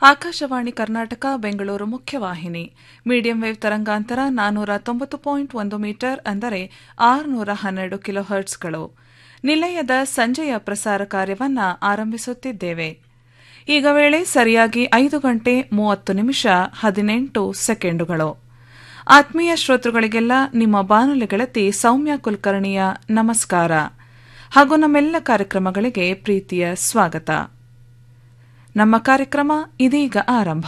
ಆಕಾಶವಾಣಿ ಕರ್ನಾಟಕ ಬೆಂಗಳೂರು ಮುಖ್ಯವಾಹಿನಿ medium wave ತರಂಗಾಂತರ ನಾನ್ನೂರ ತೊಂಬತ್ತು ಪಾಯಿಂಟ್ ಒಂದು ಮೀಟರ್ ಅಂದರೆ ಆರುನೂರ ಹನ್ನೆರಡು ಕಿಲೋಹರ್ಟ್ಸ್ಗಳು ನಿಲಯದ ಸಂಜೆಯ ಪ್ರಸಾರ ಕಾರ್ಯವನ್ನ ಆರಂಭಿಸುತ್ತಿದ್ದೇವೆ ಈಗ ವೇಳೆ ಸರಿಯಾಗಿ ಐದು ಗಂಟೆ ಮೂವತ್ತು ನಿಮಿಷ ಹದಿನೆಂಟು ಸೆಕೆಂಡುಗಳು ಆತ್ಮೀಯ ಶ್ರೋತೃಗಳಿಗೆಲ್ಲ ನಿಮ್ಮ ಬಾನುಲಿ ಗೆಳತಿ ಸೌಮ್ಯ ಕುಲಕರ್ಣಿಯ ನಮಸ್ಕಾರ ಹಾಗೂ ನಮ್ಮೆಲ್ಲ ಕಾರ್ಯಕ್ರಮಗಳಿಗೆ ಪ್ರೀತಿಯ ಸ್ವಾಗತ ನಮ್ಮ ಕಾರ್ಯಕ್ರಮ ಇದೀಗ ಆರಂಭ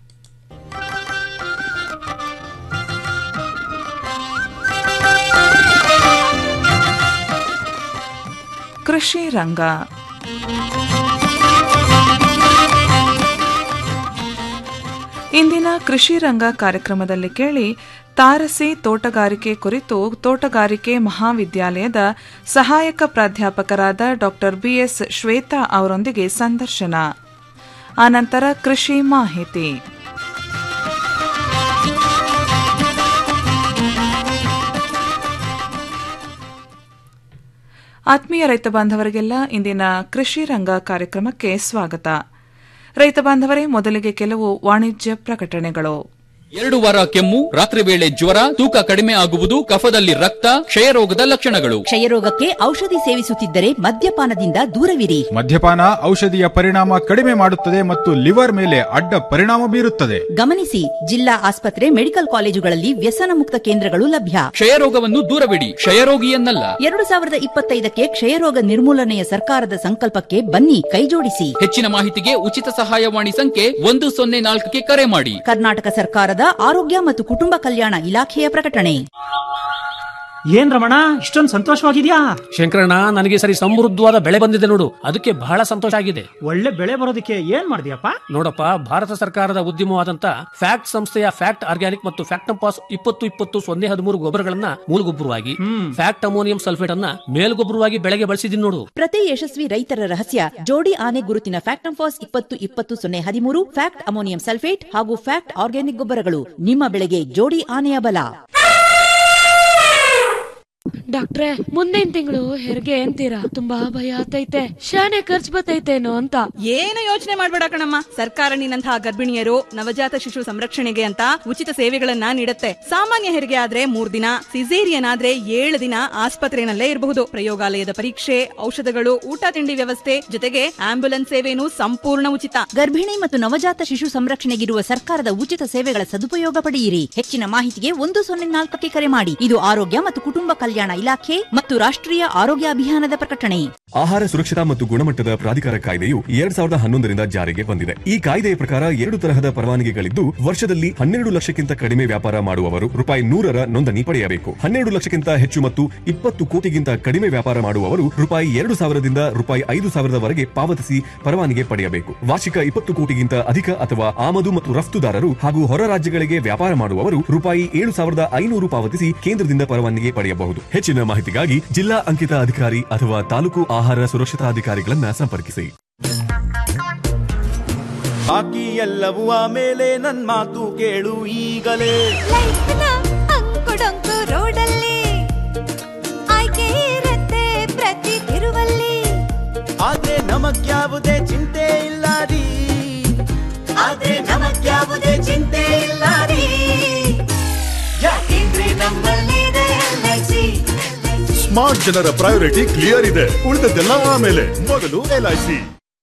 ಕೃಷಿ ರಂಗ ಇಂದಿನ ಕೃಷಿ ರಂಗ ಕಾರ್ಯಕ್ರಮದಲ್ಲಿ ಕೇಳಿ ತಾರಸಿ ತೋಟಗಾರಿಕೆ ಕುರಿತು ತೋಟಗಾರಿಕೆ ಮಹಾವಿದ್ಯಾಲಯದ ಸಹಾಯಕ ಪ್ರಾಧ್ಯಾಪಕರಾದ ಡಾ ಬಿಎಸ್ ಶ್ವೇತಾ ಅವರೊಂದಿಗೆ ಸಂದರ್ಶನ ಆನಂತರ ಕೃಷಿ ಮಾಹಿತಿ ಆತ್ಮೀಯ ರೈತ ಬಾಂಧವರಿಗೆಲ್ಲ ಇಂದಿನ ಕೃಷಿ ರಂಗ ಕಾರ್ಯಕ್ರಮಕ್ಕೆ ಸ್ವಾಗತ ರೈತ ಬಾಂಧವರೇ ಮೊದಲಿಗೆ ಕೆಲವು ವಾಣಿಜ್ಯ ಪ್ರಕಟಣೆಗಳು ಎರಡು ವಾರ ಕೆಮ್ಮು ರಾತ್ರಿ ವೇಳೆ ಜ್ವರ ತೂಕ ಕಡಿಮೆ ಆಗುವುದು ಕಫದಲ್ಲಿ ರಕ್ತ ಕ್ಷಯರೋಗದ ಲಕ್ಷಣಗಳು ಕ್ಷಯರೋಗಕ್ಕೆ ಔಷಧಿ ಸೇವಿಸುತ್ತಿದ್ದರೆ ಮದ್ಯಪಾನದಿಂದ ದೂರವಿರಿ ಮದ್ಯಪಾನ ಔಷಧಿಯ ಪರಿಣಾಮ ಕಡಿಮೆ ಮಾಡುತ್ತದೆ ಮತ್ತು ಲಿವರ್ ಮೇಲೆ ಅಡ್ಡ ಪರಿಣಾಮ ಬೀರುತ್ತದೆ ಗಮನಿಸಿ ಜಿಲ್ಲಾ ಆಸ್ಪತ್ರೆ ಮೆಡಿಕಲ್ ಕಾಲೇಜುಗಳಲ್ಲಿ ವ್ಯಸನ ಮುಕ್ತ ಕೇಂದ್ರಗಳು ಲಭ್ಯ ಕ್ಷಯರೋಗವನ್ನು ದೂರವಿಡಿ ಕ್ಷಯರೋಗಿಯನ್ನಲ್ಲ ಎರಡು ಸಾವಿರದ ಇಪ್ಪತ್ತೈದಕ್ಕೆ ಕ್ಷಯರೋಗ ನಿರ್ಮೂಲನೆಯ ಸರ್ಕಾರದ ಸಂಕಲ್ಪಕ್ಕೆ ಬನ್ನಿ ಕೈಜೋಡಿಸಿ ಹೆಚ್ಚಿನ ಮಾಹಿತಿಗೆ ಉಚಿತ ಸಹಾಯವಾಣಿ ಸಂಖ್ಯೆ ಒಂದು ಸೊನ್ನೆ ನಾಲ್ಕಕ್ಕೆ ಕರೆ ಮಾಡಿ ಕರ್ನಾಟಕ ಸರ್ಕಾರದ ಆರೋಗ್ಯ ಮತ್ತು ಕುಟುಂಬ ಕಲ್ಯಾಣ ಇಲಾಖೆಯ ಪ್ರಕಟಣೆ ಏನ್ ರಮಣ ಇಷ್ಟೊಂದು ಸಂತೋಷವಾಗಿದ್ಯಾ ಶಂಕರಣ್ಣ ನನಗೆ ಸರಿ ಸಮೃದ್ಧವಾದ ಬೆಳೆ ಬಂದಿದೆ ನೋಡು ಅದಕ್ಕೆ ಬಹಳ ಸಂತೋಷ ಆಗಿದೆ ಒಳ್ಳೆ ಬೆಳೆ ಬರೋದಕ್ಕೆ ಏನ್ ಮಾಡಿದ್ಯಪ್ಪ ನೋಡಪ್ಪ ಭಾರತ ಸರ್ಕಾರದ ಉದ್ಯಮವಾದಂತ ಫ್ಯಾಕ್ಟ್ ಸಂಸ್ಥೆಯ ಫ್ಯಾಕ್ಟ್ ಆರ್ಗ್ಯಾನಿಕ್ ಮತ್ತು ಫ್ಯಾಕ್ಟಂಪಾಸ್ ಇಪ್ಪತ್ತು ಇಪ್ಪತ್ತು ಸೊನ್ನೆ ಹದಿಮೂರು ಗೊಬ್ಬರಗಳನ್ನ ಮೂಲಗೊಬ್ಬರವಾಗಿ ಫ್ಯಾಕ್ಟ್ ಅಮೋನಿಯಂ ಸಲ್ಫೇಟ್ ಅನ್ನ ಮೇಲ್ಗೊಬ್ಬರವಾಗಿ ಬೆಳೆಗೆ ಬಳಸಿದೀನಿ ನೋಡು ಪ್ರತಿ ಯಶಸ್ವಿ ರೈತರ ರಹಸ್ಯ ಜೋಡಿ ಆನೆ ಗುರುತಿನ ಫ್ಯಾಕ್ಟಂಫಾಸ್ ಇಪ್ಪತ್ತು ಇಪ್ಪತ್ತು ಸೊನ್ನೆ ಹದಿಮೂರು ಫ್ಯಾಕ್ಟ್ ಅಮೋನಿಯಂ ಸಲ್ಫೇಟ್ ಹಾಗೂ ಫ್ಯಾಕ್ಟ್ ಆರ್ಗ್ಯಾನಿಕ್ ಗೊಬ್ಬರಗಳು ನಿಮ್ಮ ಬೆಳೆಗೆ ಜೋಡಿ ಆನೆಯ ಬಲ ಡಾಕ್ಟ್ರೆ ಮುಂದಿನ ತಿಂಗಳು ಹೆರಿಗೆ ಅಂತೀರಾ ತುಂಬಾ ಭಯ ಆಗ್ತೈತೆ ಶಾನೆ ಖರ್ಚು ಬರ್ತೈತೇನೋ ಅಂತ ಏನು ಯೋಚನೆ ಮಾಡ್ಬೇಡ ಕಣಮ್ಮ ಸರ್ಕಾರ ನಿನ್ನಂತಹ ಗರ್ಭಿಣಿಯರು ನವಜಾತ ಶಿಶು ಸಂರಕ್ಷಣೆಗೆ ಅಂತ ಉಚಿತ ಸೇವೆಗಳನ್ನ ನೀಡುತ್ತೆ ಸಾಮಾನ್ಯ ಹೆರಿಗೆ ಆದ್ರೆ ಮೂರ್ ದಿನ ಸಿಸೇರಿಯನ್ ಆದ್ರೆ ಏಳು ದಿನ ಆಸ್ಪತ್ರೆನಲ್ಲೇ ಇರಬಹುದು ಪ್ರಯೋಗಾಲಯದ ಪರೀಕ್ಷೆ ಔಷಧಗಳು ಊಟ ತಿಂಡಿ ವ್ಯವಸ್ಥೆ ಜೊತೆಗೆ ಆಂಬ್ಯುಲೆನ್ಸ್ ಸೇವೆನೂ ಸಂಪೂರ್ಣ ಉಚಿತ ಗರ್ಭಿಣಿ ಮತ್ತು ನವಜಾತ ಶಿಶು ಸಂರಕ್ಷಣೆಗಿರುವ ಸರ್ಕಾರದ ಉಚಿತ ಸೇವೆಗಳ ಸದುಪಯೋಗ ಪಡೆಯಿರಿ ಹೆಚ್ಚಿನ ಮಾಹಿತಿಗೆ ಒಂದು ಸೊನ್ನೆ ನಾಲ್ಕಕ್ಕೆ ಕರೆ ಮಾಡಿ ಇದು ಆರೋಗ್ಯ ಮತ್ತು ಕುಟುಂಬ ಕಲ್ಯಾಣ ಇಲಾಖೆ ಮತ್ತು ರಾಷ್ಟ್ರೀಯ ಆರೋಗ್ಯ ಅಭಿಯಾನದ ಪ್ರಕಟಣೆ ಆಹಾರ ಸುರಕ್ಷತಾ ಮತ್ತು ಗುಣಮಟ್ಟದ ಪ್ರಾಧಿಕಾರ ಕಾಯ್ದೆಯು ಎರಡ್ ಸಾವಿರದ ಹನ್ನೊಂದರಿಂದ ಜಾರಿಗೆ ಬಂದಿದೆ ಈ ಕಾಯ್ದೆಯ ಪ್ರಕಾರ ಎರಡು ತರಹದ ಪರವಾನಗಿಗಳಿದ್ದು ವರ್ಷದಲ್ಲಿ ಹನ್ನೆರಡು ಲಕ್ಷಕ್ಕಿಂತ ಕಡಿಮೆ ವ್ಯಾಪಾರ ಮಾಡುವವರು ರೂಪಾಯಿ ನೂರರ ನೋಂದಣಿ ಪಡೆಯಬೇಕು ಹನ್ನೆರಡು ಲಕ್ಷಕ್ಕಿಂತ ಹೆಚ್ಚು ಮತ್ತು ಇಪ್ಪತ್ತು ಕೋಟಿಗಿಂತ ಕಡಿಮೆ ವ್ಯಾಪಾರ ಮಾಡುವವರು ರೂಪಾಯಿ ಎರಡು ಸಾವಿರದಿಂದ ರೂಪಾಯಿ ಐದು ಸಾವಿರದವರೆಗೆ ಪಾವತಿಸಿ ಪರವಾನಗಿ ಪಡೆಯಬೇಕು ವಾರ್ಷಿಕ ಇಪ್ಪತ್ತು ಕೋಟಿಗಿಂತ ಅಧಿಕ ಅಥವಾ ಆಮದು ಮತ್ತು ರಫ್ತುದಾರರು ಹಾಗೂ ಹೊರ ರಾಜ್ಯಗಳಿಗೆ ವ್ಯಾಪಾರ ಮಾಡುವವರು ರೂಪಾಯಿ ಏಳು ಸಾವಿರದ ಐನೂರು ಪಾವತಿಸಿ ಕೇಂದ್ರದಿಂದ ಪರವಾನಗಿ ಪಡೆಯಬಹುದು ಹೆಚ್ಚಿನ ಮಾಹಿತಿಗಾಗಿ ಜಿಲ್ಲಾ ಅಂಕಿತ ಅಧಿಕಾರಿ ಅಥವಾ ತಾಲೂಕು ಆಹಾರ ಸುರಕ್ಷತಾ ಅಧಿಕಾರಿಗಳನ್ನ ಸಂಪರ್ಕಿಸಿ ಬಾಕಿ ಎಲ್ಲವೂ ಆಮೇಲೆ ನನ್ ಮಾತು ಕೇಳು ಈಗಲೇ ಲೈಫ್ನ ಅಂಕುಡೊಂಕು ರೋಡಲ್ಲಿ ಆಯ್ಕೆ ಇರತ್ತೆ ಪ್ರತಿ ತಿರುವಲ್ಲಿ ಆದ್ರೆ ನಮಗ್ಯಾವುದೇ ಚಿಂತೆ ಇಲ್ಲ ರೀ ಆದ್ರೆ ನಮಗ್ಯಾವುದೇ ಚಿಂತೆ ಇಲ್ಲ ರೀ ಯಾಕೆಂದ್ರೆ ನಮ್ಮಲ್ಲಿದೆ LIC. ಸ್ಮಾರ್ಟ್ ಜನರ ಪ್ರಯಾರಿಟಿ ಕ್ಲಿಯರ್ ಇದೆ ಉಳಿದದ್ದೆಲ್ಲ ಆಮೇಲೆ ಮೊದಲು ಎಲ್ಐಸಿ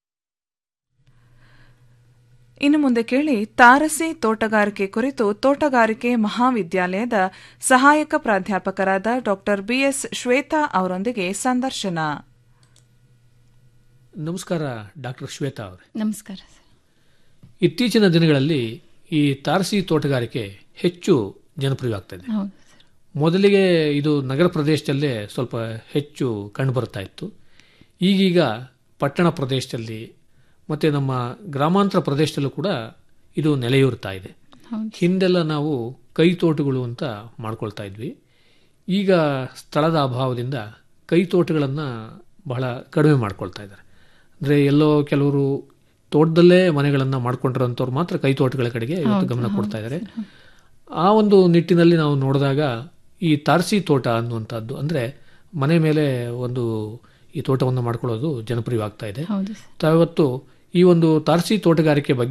ಇನ್ನು ಮುಂದೆ ಕೇಳಿ ತಾರಸಿ ತೋಟಗಾರಿಕೆ ಕುರಿತು ತೋಟಗಾರಿಕೆ ಮಹಾವಿದ್ಯಾಲಯದ ಸಹಾಯಕ ಪ್ರಾಧ್ಯಾಪಕರಾದ ಡಾ ಬಿಎಸ್ ಶ್ವೇತಾ ಅವರೊಂದಿಗೆ ಸಂದರ್ಶನ ನಮಸ್ಕಾರ ಡಾಕ್ಟರ್ ಶ್ವೇತಾ ಅವರೇ ನಮಸ್ಕಾರ ಇತ್ತೀಚಿನ ದಿನಗಳಲ್ಲಿ ಈ ತಾರಸಿ ತೋಟಗಾರಿಕೆ ಹೆಚ್ಚು ಜನಪ್ರಿಯವಾಗ್ತದೆ ಹೌದು ಮೊದಲಿಗೆ ಇದು ನಗರ ಪ್ರದೇಶದಲ್ಲೇ ಸ್ವಲ್ಪ ಹೆಚ್ಚು ಕಂಡುಬರ್ತಾ ಇತ್ತು ಈಗೀಗ ಪಟ್ಟಣ ಪ್ರದೇಶದಲ್ಲಿ ಮತ್ತು ನಮ್ಮ ಗ್ರಾಮಾಂತರ ಪ್ರದೇಶದಲ್ಲೂ ಕೂಡ ಇದು ನೆಲೆಯೂರ್ತಾ ಇದೆ ಹಿಂದೆಲ್ಲ ನಾವು ಕೈ ತೋಟಗಳು ಅಂತ ಮಾಡ್ಕೊಳ್ತಾ ಇದ್ವಿ ಈಗ ಸ್ಥಳದ ಅಭಾವದಿಂದ ಕೈ ತೋಟಗಳನ್ನು ಬಹಳ ಕಡಿಮೆ ಮಾಡ್ಕೊಳ್ತಾ ಇದ್ದಾರೆ ಅಂದರೆ ಎಲ್ಲೋ ಕೆಲವರು ತೋಟದಲ್ಲೇ ಮನೆಗಳನ್ನು ಮಾಡ್ಕೊಂಡಿರೋಂಥವ್ರು ಮಾತ್ರ ಕೈ ತೋಟಗಳ ಕಡೆಗೆ ಇವತ್ತು ಗಮನ ಕೊಡ್ತಾ ಇದ್ದಾರೆ ಆ ಒಂದು ನಿಟ್ಟಿನಲ್ಲಿ ನಾವು ನೋಡಿದಾಗ ಈ ತಾರಸಿ ತೋಟ ಅನ್ನುವಂಥದ್ದು ಅಂದರೆ ಮನೆ ಮೇಲೆ ಒಂದು ಈ ತೋಟವನ್ನು ಮಾಡ್ಕೊಳ್ಳೋದು ಜನಪ್ರಿಯವಾಗ್ತಾ ಇದೆ ಹೌದು ತಾವಿವತ್ತು ಈ ಒಂದು ತಾರಸಿ ತೋಟಗಾರಿಕೆ ಬಗ್ಗೆ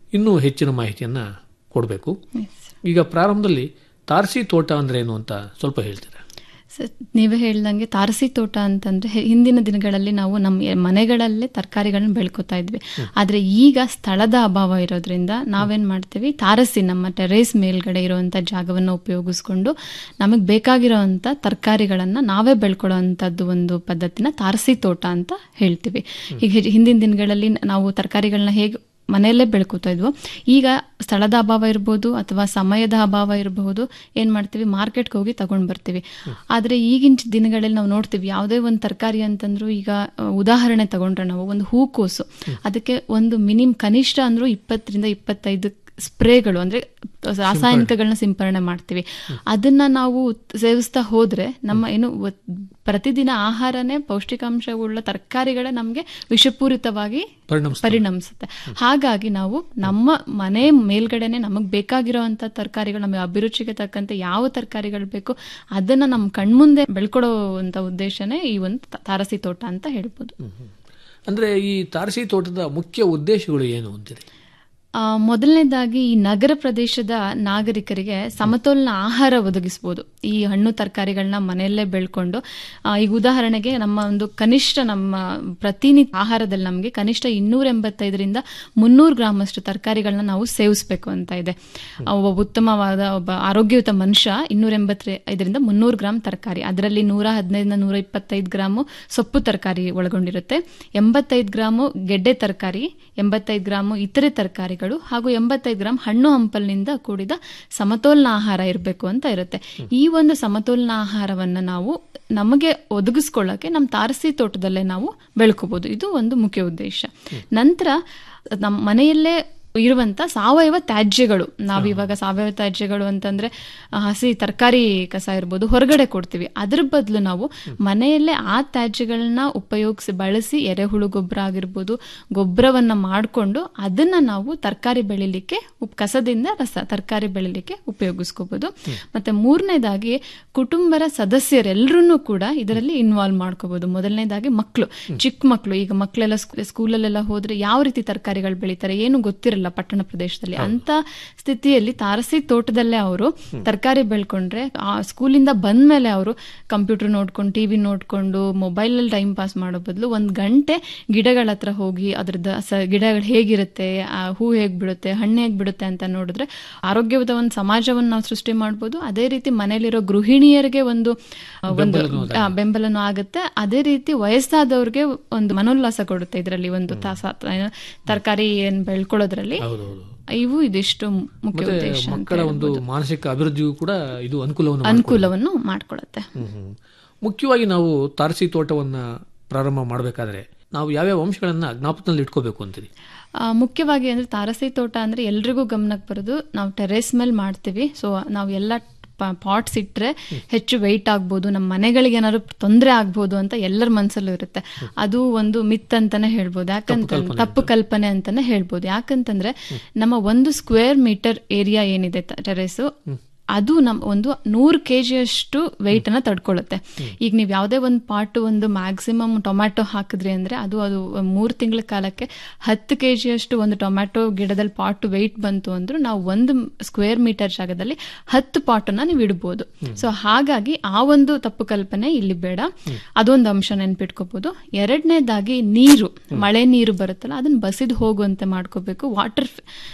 ಇನ್ನೂ ಹೆಚ್ಚಿನ ಮಾಹಿತಿಯನ್ನ ಕೊಡಬೇಕು ಈಗ ಪ್ರಾರಂಭದಲ್ಲಿ ತಾರಸಿ ತೋಟ ಅಂದ್ರೆ ಏನು ಅಂತ ಸ್ವಲ್ಪ ಹೇಳ್ತೀರಾ ಸರ್ ನೀವೇ ಹೇಳ್ದಂಗೆ ತಾರಸಿ ತೋಟ ಅಂತಂದ್ರೆ ಹೆ- ಹಿಂದಿನ ದಿನಗಳಲ್ಲಿ ನಾವು ನಮ್ಮ ಎ- ಮನೆಗಳಲ್ಲೇ ತರಕಾರಿಗಳನ್ನ ಬೆಳ್ಕೊತಾ ಇದ್ವಿ ಆದ್ರೆ ಈಗ ಸ್ಥಳದ ಅಭಾವ ಇರೋದ್ರಿಂದ ನಾವೇನ್ ಮಾಡ್ತೀವಿ ತಾರಸಿ ನಮ್ಮ ಟೆರೇಸ್ ಮೇಲ್ಗಡೆ ಇರುವಂತ ಜಾಗವನ್ನು ಉಪಯೋಗಿಸ್ಕೊಂಡು ನಮಗೆ ಬೇಕಾಗಿರೋಂಥ ತರಕಾರಿಗಳನ್ನ ನಾವೇ ಬೆಳ್ಕೊಳ್ಳೋ ಅಂಥದ್ದು ಒಂದು ಪದ್ಧತಿನ ತಾರಸಿ ತೋಟ ಅಂತ ಹೇಳ್ತೀವಿ ಈಗ ಹೆ- ಹಿಂದಿನ ದಿನಗಳಲ್ಲಿ ನಾವು ತರಕಾರಿಗಳನ್ನ ಹೇಗೆ ಮನೆಯಲ್ಲೇ ಬೆಳ್ಕೊತಾ ಇದ್ವು ಈಗ ಸ್ಥಳದ ಅಭಾವ ಇರ್ಬೋದು ಅಥವಾ ಸಮಯದ ಅಭಾವ ಇರಬಹುದು ಏನ್ ಮಾಡ್ತೀವಿ ಮಾರ್ಕೆಟ್ಗೆ ಹೋಗಿ ತಗೊಂಡ್ ಬರ್ತೀವಿ ಆದ್ರೆ ಈಗಿನ ದಿನಗಳಲ್ಲಿ ನಾವು ನೋಡ್ತೀವಿ ಯಾವುದೇ ಒಂದು ತರಕಾರಿ ಅಂತಂದ್ರು ಈಗ ಆ, ಉದಾಹರಣೆ ತಗೊಂಡ್ರೆ ನಾವು ಒಂದು ಹೂಕೋಸು ಅದಕ್ಕೆ ಒಂದು ಮಿನಿಮ್ ಕನಿಷ್ಠ ಅಂದ್ರೂ ಇಪ್ಪತ್ತರಿಂದ ಇಪ್ಪತ್ತೈದು ಸ್ಪ್ರೇಗಳು ಅಂದ್ರೆ ರಾಸಾಯನಿಕಗಳನ್ನ ಸಿಂಪರಣೆ ಮಾಡ್ತೀವಿ ಅದನ್ನ ನಾವು ಸೇವಿಸ್ತಾ ಹೋದ್ರೆ ನಮ್ಮ ಏನು ಒತ್- ಪ್ರತಿದಿನ ಆಹಾರನೇ ಪೌಷ್ಟಿಕಾಂಶವುಳ್ಳ ತರಕಾರಿಗಳೇ ನಮಗೆ ವಿಷಪೂರಿತವಾಗಿ ಪರಿಣಮಿಸ್ತವೆ. ಪರಿಣಮಿಸುತ್ತೆ ಹಾಗಾಗಿ ನಾವು ನಮ್ಮ ಮನೆ ಮೇಲ್ಗಡೆನೆ ನಮಗೆ ಬೇಕಾಗಿರೋಂಥ ತರಕಾರಿಗಳು ನಮಗೆ ಅಭಿರುಚಿಗೆ ತಕ್ಕಂತೆ ಯಾವ ತರಕಾರಿಗಳು ಬೇಕು ಅದನ್ನ ನಮ್ಮ ಕಣ್ಮುಂದೆ ಬೆಳ್ಕೊಡೋವಂಥ ಉದ್ದೇಶನೇ ಈ ಒಂದು ತ- ತಾರಸಿ ತೋಟ ಅಂತ ಹೇಳ್ಬೋದು ಅಂದ್ರೆ ಈ ತಾರಸಿ ತೋಟದ ಮುಖ್ಯ ಉದ್ದೇಶಗಳು ಏನು ಅಂತೀರಿ ಆ, ಮೊದಲನೇದಾಗಿ ಈ ನಗರ ಪ್ರದೇಶದ ನಾಗರಿಕರಿಗೆ ಸಮತೋಲನ ಆಹಾರ ಒದಗಿಸ್ಬೋದು ಈ ಹಣ್ಣು ತರಕಾರಿಗಳನ್ನ ಮನೆಯಲ್ಲೇ ಬೆಳ್ಕೊಂಡು ಆ, ಈಗ ಉದಾಹರಣೆಗೆ ನಮ್ಮ ಒಂದು ಕನಿಷ್ಠ ನಮ್ಮ ಪ್ರತಿನಿತ್ಯ ಆಹಾರದಲ್ಲಿ ನಮಗೆ ಕನಿಷ್ಠ ಇನ್ನೂರ ಎಂಬತ್ತೈದರಿಂದ ಮುನ್ನೂರು ಗ್ರಾಮ್ ಅಷ್ಟು ತರಕಾರಿಗಳನ್ನ ನಾವು ಸೇವಿಸಬೇಕು ಅಂತ ಇದೆ ಆ, ಒಬ್ಬ ಉತ್ತಮವಾದ ಒಬ್ಬ ಆರೋಗ್ಯಯುತ ಮನುಷ್ಯ ಇನ್ನೂರ ಎಂಬತ್ತ ಐದರಿಂದ ಮುನ್ನೂರು ಗ್ರಾಮ್ ತರಕಾರಿ ಅದರಲ್ಲಿ ನೂರ ಹದಿನೈದರಿಂದ ನೂರ ಇಪ್ಪತ್ತೈದು ಗ್ರಾಮು ಸೊಪ್ಪು ತರಕಾರಿ ಒಳಗೊಂಡಿರುತ್ತೆ ಎಂಬತ್ತೈದು ಗ್ರಾಮು ಗೆಡ್ಡೆ ತರಕಾರಿ ಎಂಬತ್ತೈದು ಗ್ರಾಮು ಇತರೆ ತರಕಾರಿಗಳು ಹಾಗೂ ಎಂಬತ್ತೈದು ಗ್ರಾಮ್ ಹಣ್ಣು ಹಂಪಲಿನಿಂದ ಕೂಡಿದ ಸಮತೋಲನ ಆಹಾರ ಇರಬೇಕು ಅಂತ ಇರುತ್ತೆ ಈ ಒಂದು ಸಮತೋಲನ ಆಹಾರವನ್ನ ನಾವು ನಮಗೆ ಒದಗಿಸ್ಕೊಳ್ಳೋಕೆ ನಮ್ಮ ತಾರಸಿ ತೋಟದಲ್ಲೇ ನಾವು ಬೆಳ್ಕೋಬಹುದು ಇದು ಒಂದು ಮುಖ್ಯ ಉದ್ದೇಶ ನಂತರ ನಮ್ಮ ಮನೆಯಲ್ಲೇ ಇರುವಂತ ಸಾವಯವ ತ್ಯಾಜ್ಯಗಳು ನಾವಿವಾಗ ಸಾವಯವ ತ್ಯಾಜ್ಯಗಳು ಅಂತಂದ್ರೆ ಆ, ಹಸಿ ತರಕಾರಿ ಕಸ ಇರ್ಬೋದು ಹೊರಗಡೆ ಕೊಡ್ತೀವಿ ಅದ್ರ ಬದಲು ನಾವು ಮನೆಯಲ್ಲೇ ಆ ತ್ಯಾಜ್ಯಗಳನ್ನ ಉಪಯೋಗಿಸಿ ಬಳಸಿ ಎರೆಹುಳು ಗೊಬ್ಬರ ಆಗಿರ್ಬೋದು ಗೊಬ್ಬರವನ್ನ ಮಾಡಿಕೊಂಡು ಅದನ್ನ ನಾವು ತರಕಾರಿ ಬೆಳಿಲಿಕ್ಕೆ ಉಪ್- ಕಸದಿಂದ ರಸ ತರಕಾರಿ ಬೆಳಿಲಿಕ್ಕೆ ಉಪಯೋಗಿಸ್ಕೋಬಹುದು ಮತ್ತೆ ಮೂರನೇದಾಗಿ ಕುಟುಂಬರ ಸದಸ್ಯರೆಲ್ಲರೂ ಕೂಡ ಇದರಲ್ಲಿ ಇನ್ವಾಲ್ವ್ ಮಾಡ್ಕೋಬಹುದು ಮೊದಲನೇದಾಗಿ ಮಕ್ಕಳು ಚಿಕ್ಕ ಮಕ್ಕಳು ಈಗ ಮಕ್ಕಳೆಲ್ಲ ಸ್ಕೂಲಲ್ಲೆಲ್ಲ ಹೋದ್ರೆ ಯಾವ ರೀತಿ ತರಕಾರಿಗಳು ಬೆಳಿತಾರೆ ಏನು ಗೊತ್ತಿರಲ್ಲ ಪಟ್ಟಣ ಪ್ರದೇಶದಲ್ಲಿ ಅಂತ ಸ್ಥಿತಿಯಲ್ಲಿ ತಾರಸಿ ತೋಟದಲ್ಲೇ ಅವರು ತರಕಾರಿ ಬೆಳ್ಕೊಂಡ್ರೆ ಆ ಸ್ಕೂಲಿಂದ ಬಂದ್ಮೇಲೆ ಅವರು ಕಂಪ್ಯೂಟರ್ ನೋಡ್ಕೊಂಡು ಟಿವಿ ನೋಡ್ಕೊಂಡು ಮೊಬೈಲ್ ಅಲ್ಲಿ ಟೈಮ್ ಪಾಸ್ ಮಾಡೋ ಬದಲು ಒಂದ್ ಗಂಟೆ ಗಿಡಗಳ ಹತ್ರ ಹೋಗಿ ಅದ್ರದ್ದು ಸ ಗಿಡಗಳು ಹೇಗಿರುತ್ತೆ ಆ ಹೂ ಹೇಗ್ ಬಿಡುತ್ತೆ ಹಣ್ಣು ಹೇಗ್ ಬಿಡುತ್ತೆ ಅಂತ ನೋಡಿದ್ರೆ ಆರೋಗ್ಯದ ಒಂದು ಸಮಾಜವನ್ನು ನಾವು ಸೃಷ್ಟಿ ಮಾಡ್ಬೋದು ಅದೇ ರೀತಿ ಮನೆಯಲ್ಲಿರೋ ಗೃಹಿಣಿಯರಿಗೆ ಒಂದು ಆ, ಒಂದು ಬೆಂಬಲನೂ ಆ, ಬೆಂಬಲನೂ ಆಗುತ್ತೆ ಅದೇ ರೀತಿ ವಯಸ್ಸಾದವ್ರಿಗೆ ಒಂದು ಮನೋಲ್ಲಾಸ ಕೊಡುತ್ತೆ ಇದರಲ್ಲಿ ಒಂದು ತಾಸ ತರಕಾರಿ ಏನ್ ಬೆಳ್ಕೊಳ್ಳೋದ್ರಲ್ಲಿ ಹೌದೌದು ಇವು ಇದಿಷ್ಟು ಮುಖ್ಯ ಮತ್ತೆ ಉದ್ದೇಶ ಅಂತ ಮಕ್ಕಳ ಒಂದು ಹೇಳ್ಬೋದು. ಮಾನಸಿಕ ಅಭಿವೃದ್ಧಿಗೂ ಕೂಡ ಇದು ಅನುಕೂಲವನ್ನು ಮಾಡಿಕೊಡುತ್ತೆ. ಅನುಕೂಲವನ್ನು ಮಾಡ್ಕೊಳತ್ತೆ ಹ್ಮ್, ಹ್ಮ್. ಮುಖ್ಯವಾಗಿ ನಾವು ತಾರಸಿ ತೋಟವನ್ನ ಪ್ರಾರಂಭ ಮಾಡಬೇಕಾದ್ರೆ ನಾವು ಯಾವ್ಯಾವ ಅಂಶಗಳನ್ನ ಜ್ಞಾಪಕದಲ್ಲಿ ಇಟ್ಕೋಬೇಕು ಅಂತೀರಿ ಆ, ಮುಖ್ಯವಾಗಿ ಅಂದ್ರೆ ತಾರಸಿ ತೋಟ ಅಂದ್ರೆ ಎಲ್ರಿಗೂ ಗಮನಕ್ಕೆ ಬರೋದು ನಾವು ಟೆರೇಸ್ ಮೇಲೆ ಮಾಡ್ತೀವಿ ಸೊ ನಾವು ಎಲ್ಲ ಪಾಟ್ಸ್ ಇಟ್ರೆ ಹೆಚ್ಚು ವೆಯ್ಟ್ ಆಗ್ಬೋದು ನಮ್ಮ ಮನೆಗಳಿಗೆ ಏನಾದ್ರು ತೊಂದರೆ ಆಗ್ಬೋದು ಅಂತ ಎಲ್ಲರ ಮನಸ್ಸಲ್ಲೂ ಇರುತ್ತೆ ಅದು ಒಂದು ಮಿತ್ ಅಂತಾನೆ ಹೇಳ್ಬೋದು ಯಾಕಂತ ತಪ್ಪು ಕಲ್ಪನೆ ಅಂತಾನೆ ಹೇಳ್ಬೋದು ಯಾಕಂತಂದ್ರೆ ನಮ್ಮ ಒಂದು ಸ್ಕ್ವೇರ್ ಮೀಟರ್ ಏರಿಯಾ ಏನಿದೆ ಟೆರೇಸು ಅದು ನಮ್ ಒಂದು ನೂರು ಕೆ ಜಿಯಷ್ಟು ವೆಯ್ಟ್ ಅನ್ನ ತಡ್ಕೊಳ್ಳುತ್ತೆ ಈಗ ನೀವು ಯಾವುದೇ ಒಂದು ಪಾಟ್ ಒಂದು ಮ್ಯಾಕ್ಸಿಮಮ್ ಟೊಮ್ಯಾಟೊ ಹಾಕಿದ್ರಿ ಅಂದ್ರೆ ಅದು ಅದು ಮೂರು ತಿಂಗಳ ಕಾಲಕ್ಕೆ ಹತ್ತು ಕೆ ಜಿಯಷ್ಟು ಒಂದು ಟೊಮ್ಯಾಟೊ ಗಿಡದಲ್ಲಿ ಪಾಟ್ ವೆಯ್ಟ್ ಬಂತು ಅಂದ್ರೂ ನಾವು ಒಂದು ಸ್ಕ್ವೇರ್ ಮೀಟರ್ ಜಾಗದಲ್ಲಿ ಹತ್ತು ಪಾಟನ್ನ ನೀವು ಇಡ್ಬೋದು ಸೊ ಹಾಗಾಗಿ ಆ ಒಂದು ತಪ್ಪು ಕಲ್ಪನೆ ಇಲ್ಲಿ ಬೇಡ ಅದೊಂದು ಅಂಶ ನೆನ್ಪಿಟ್ಕೋಬಹುದು ಎರಡನೇದಾಗಿ ನೀರು ಮಳೆ ನೀರು ಬರುತ್ತಲ್ಲ ಅದನ್ನ ಬಸಿದು ಹೋಗುವಂತೆ ಮಾಡ್ಕೋಬೇಕು ವಾಟರ್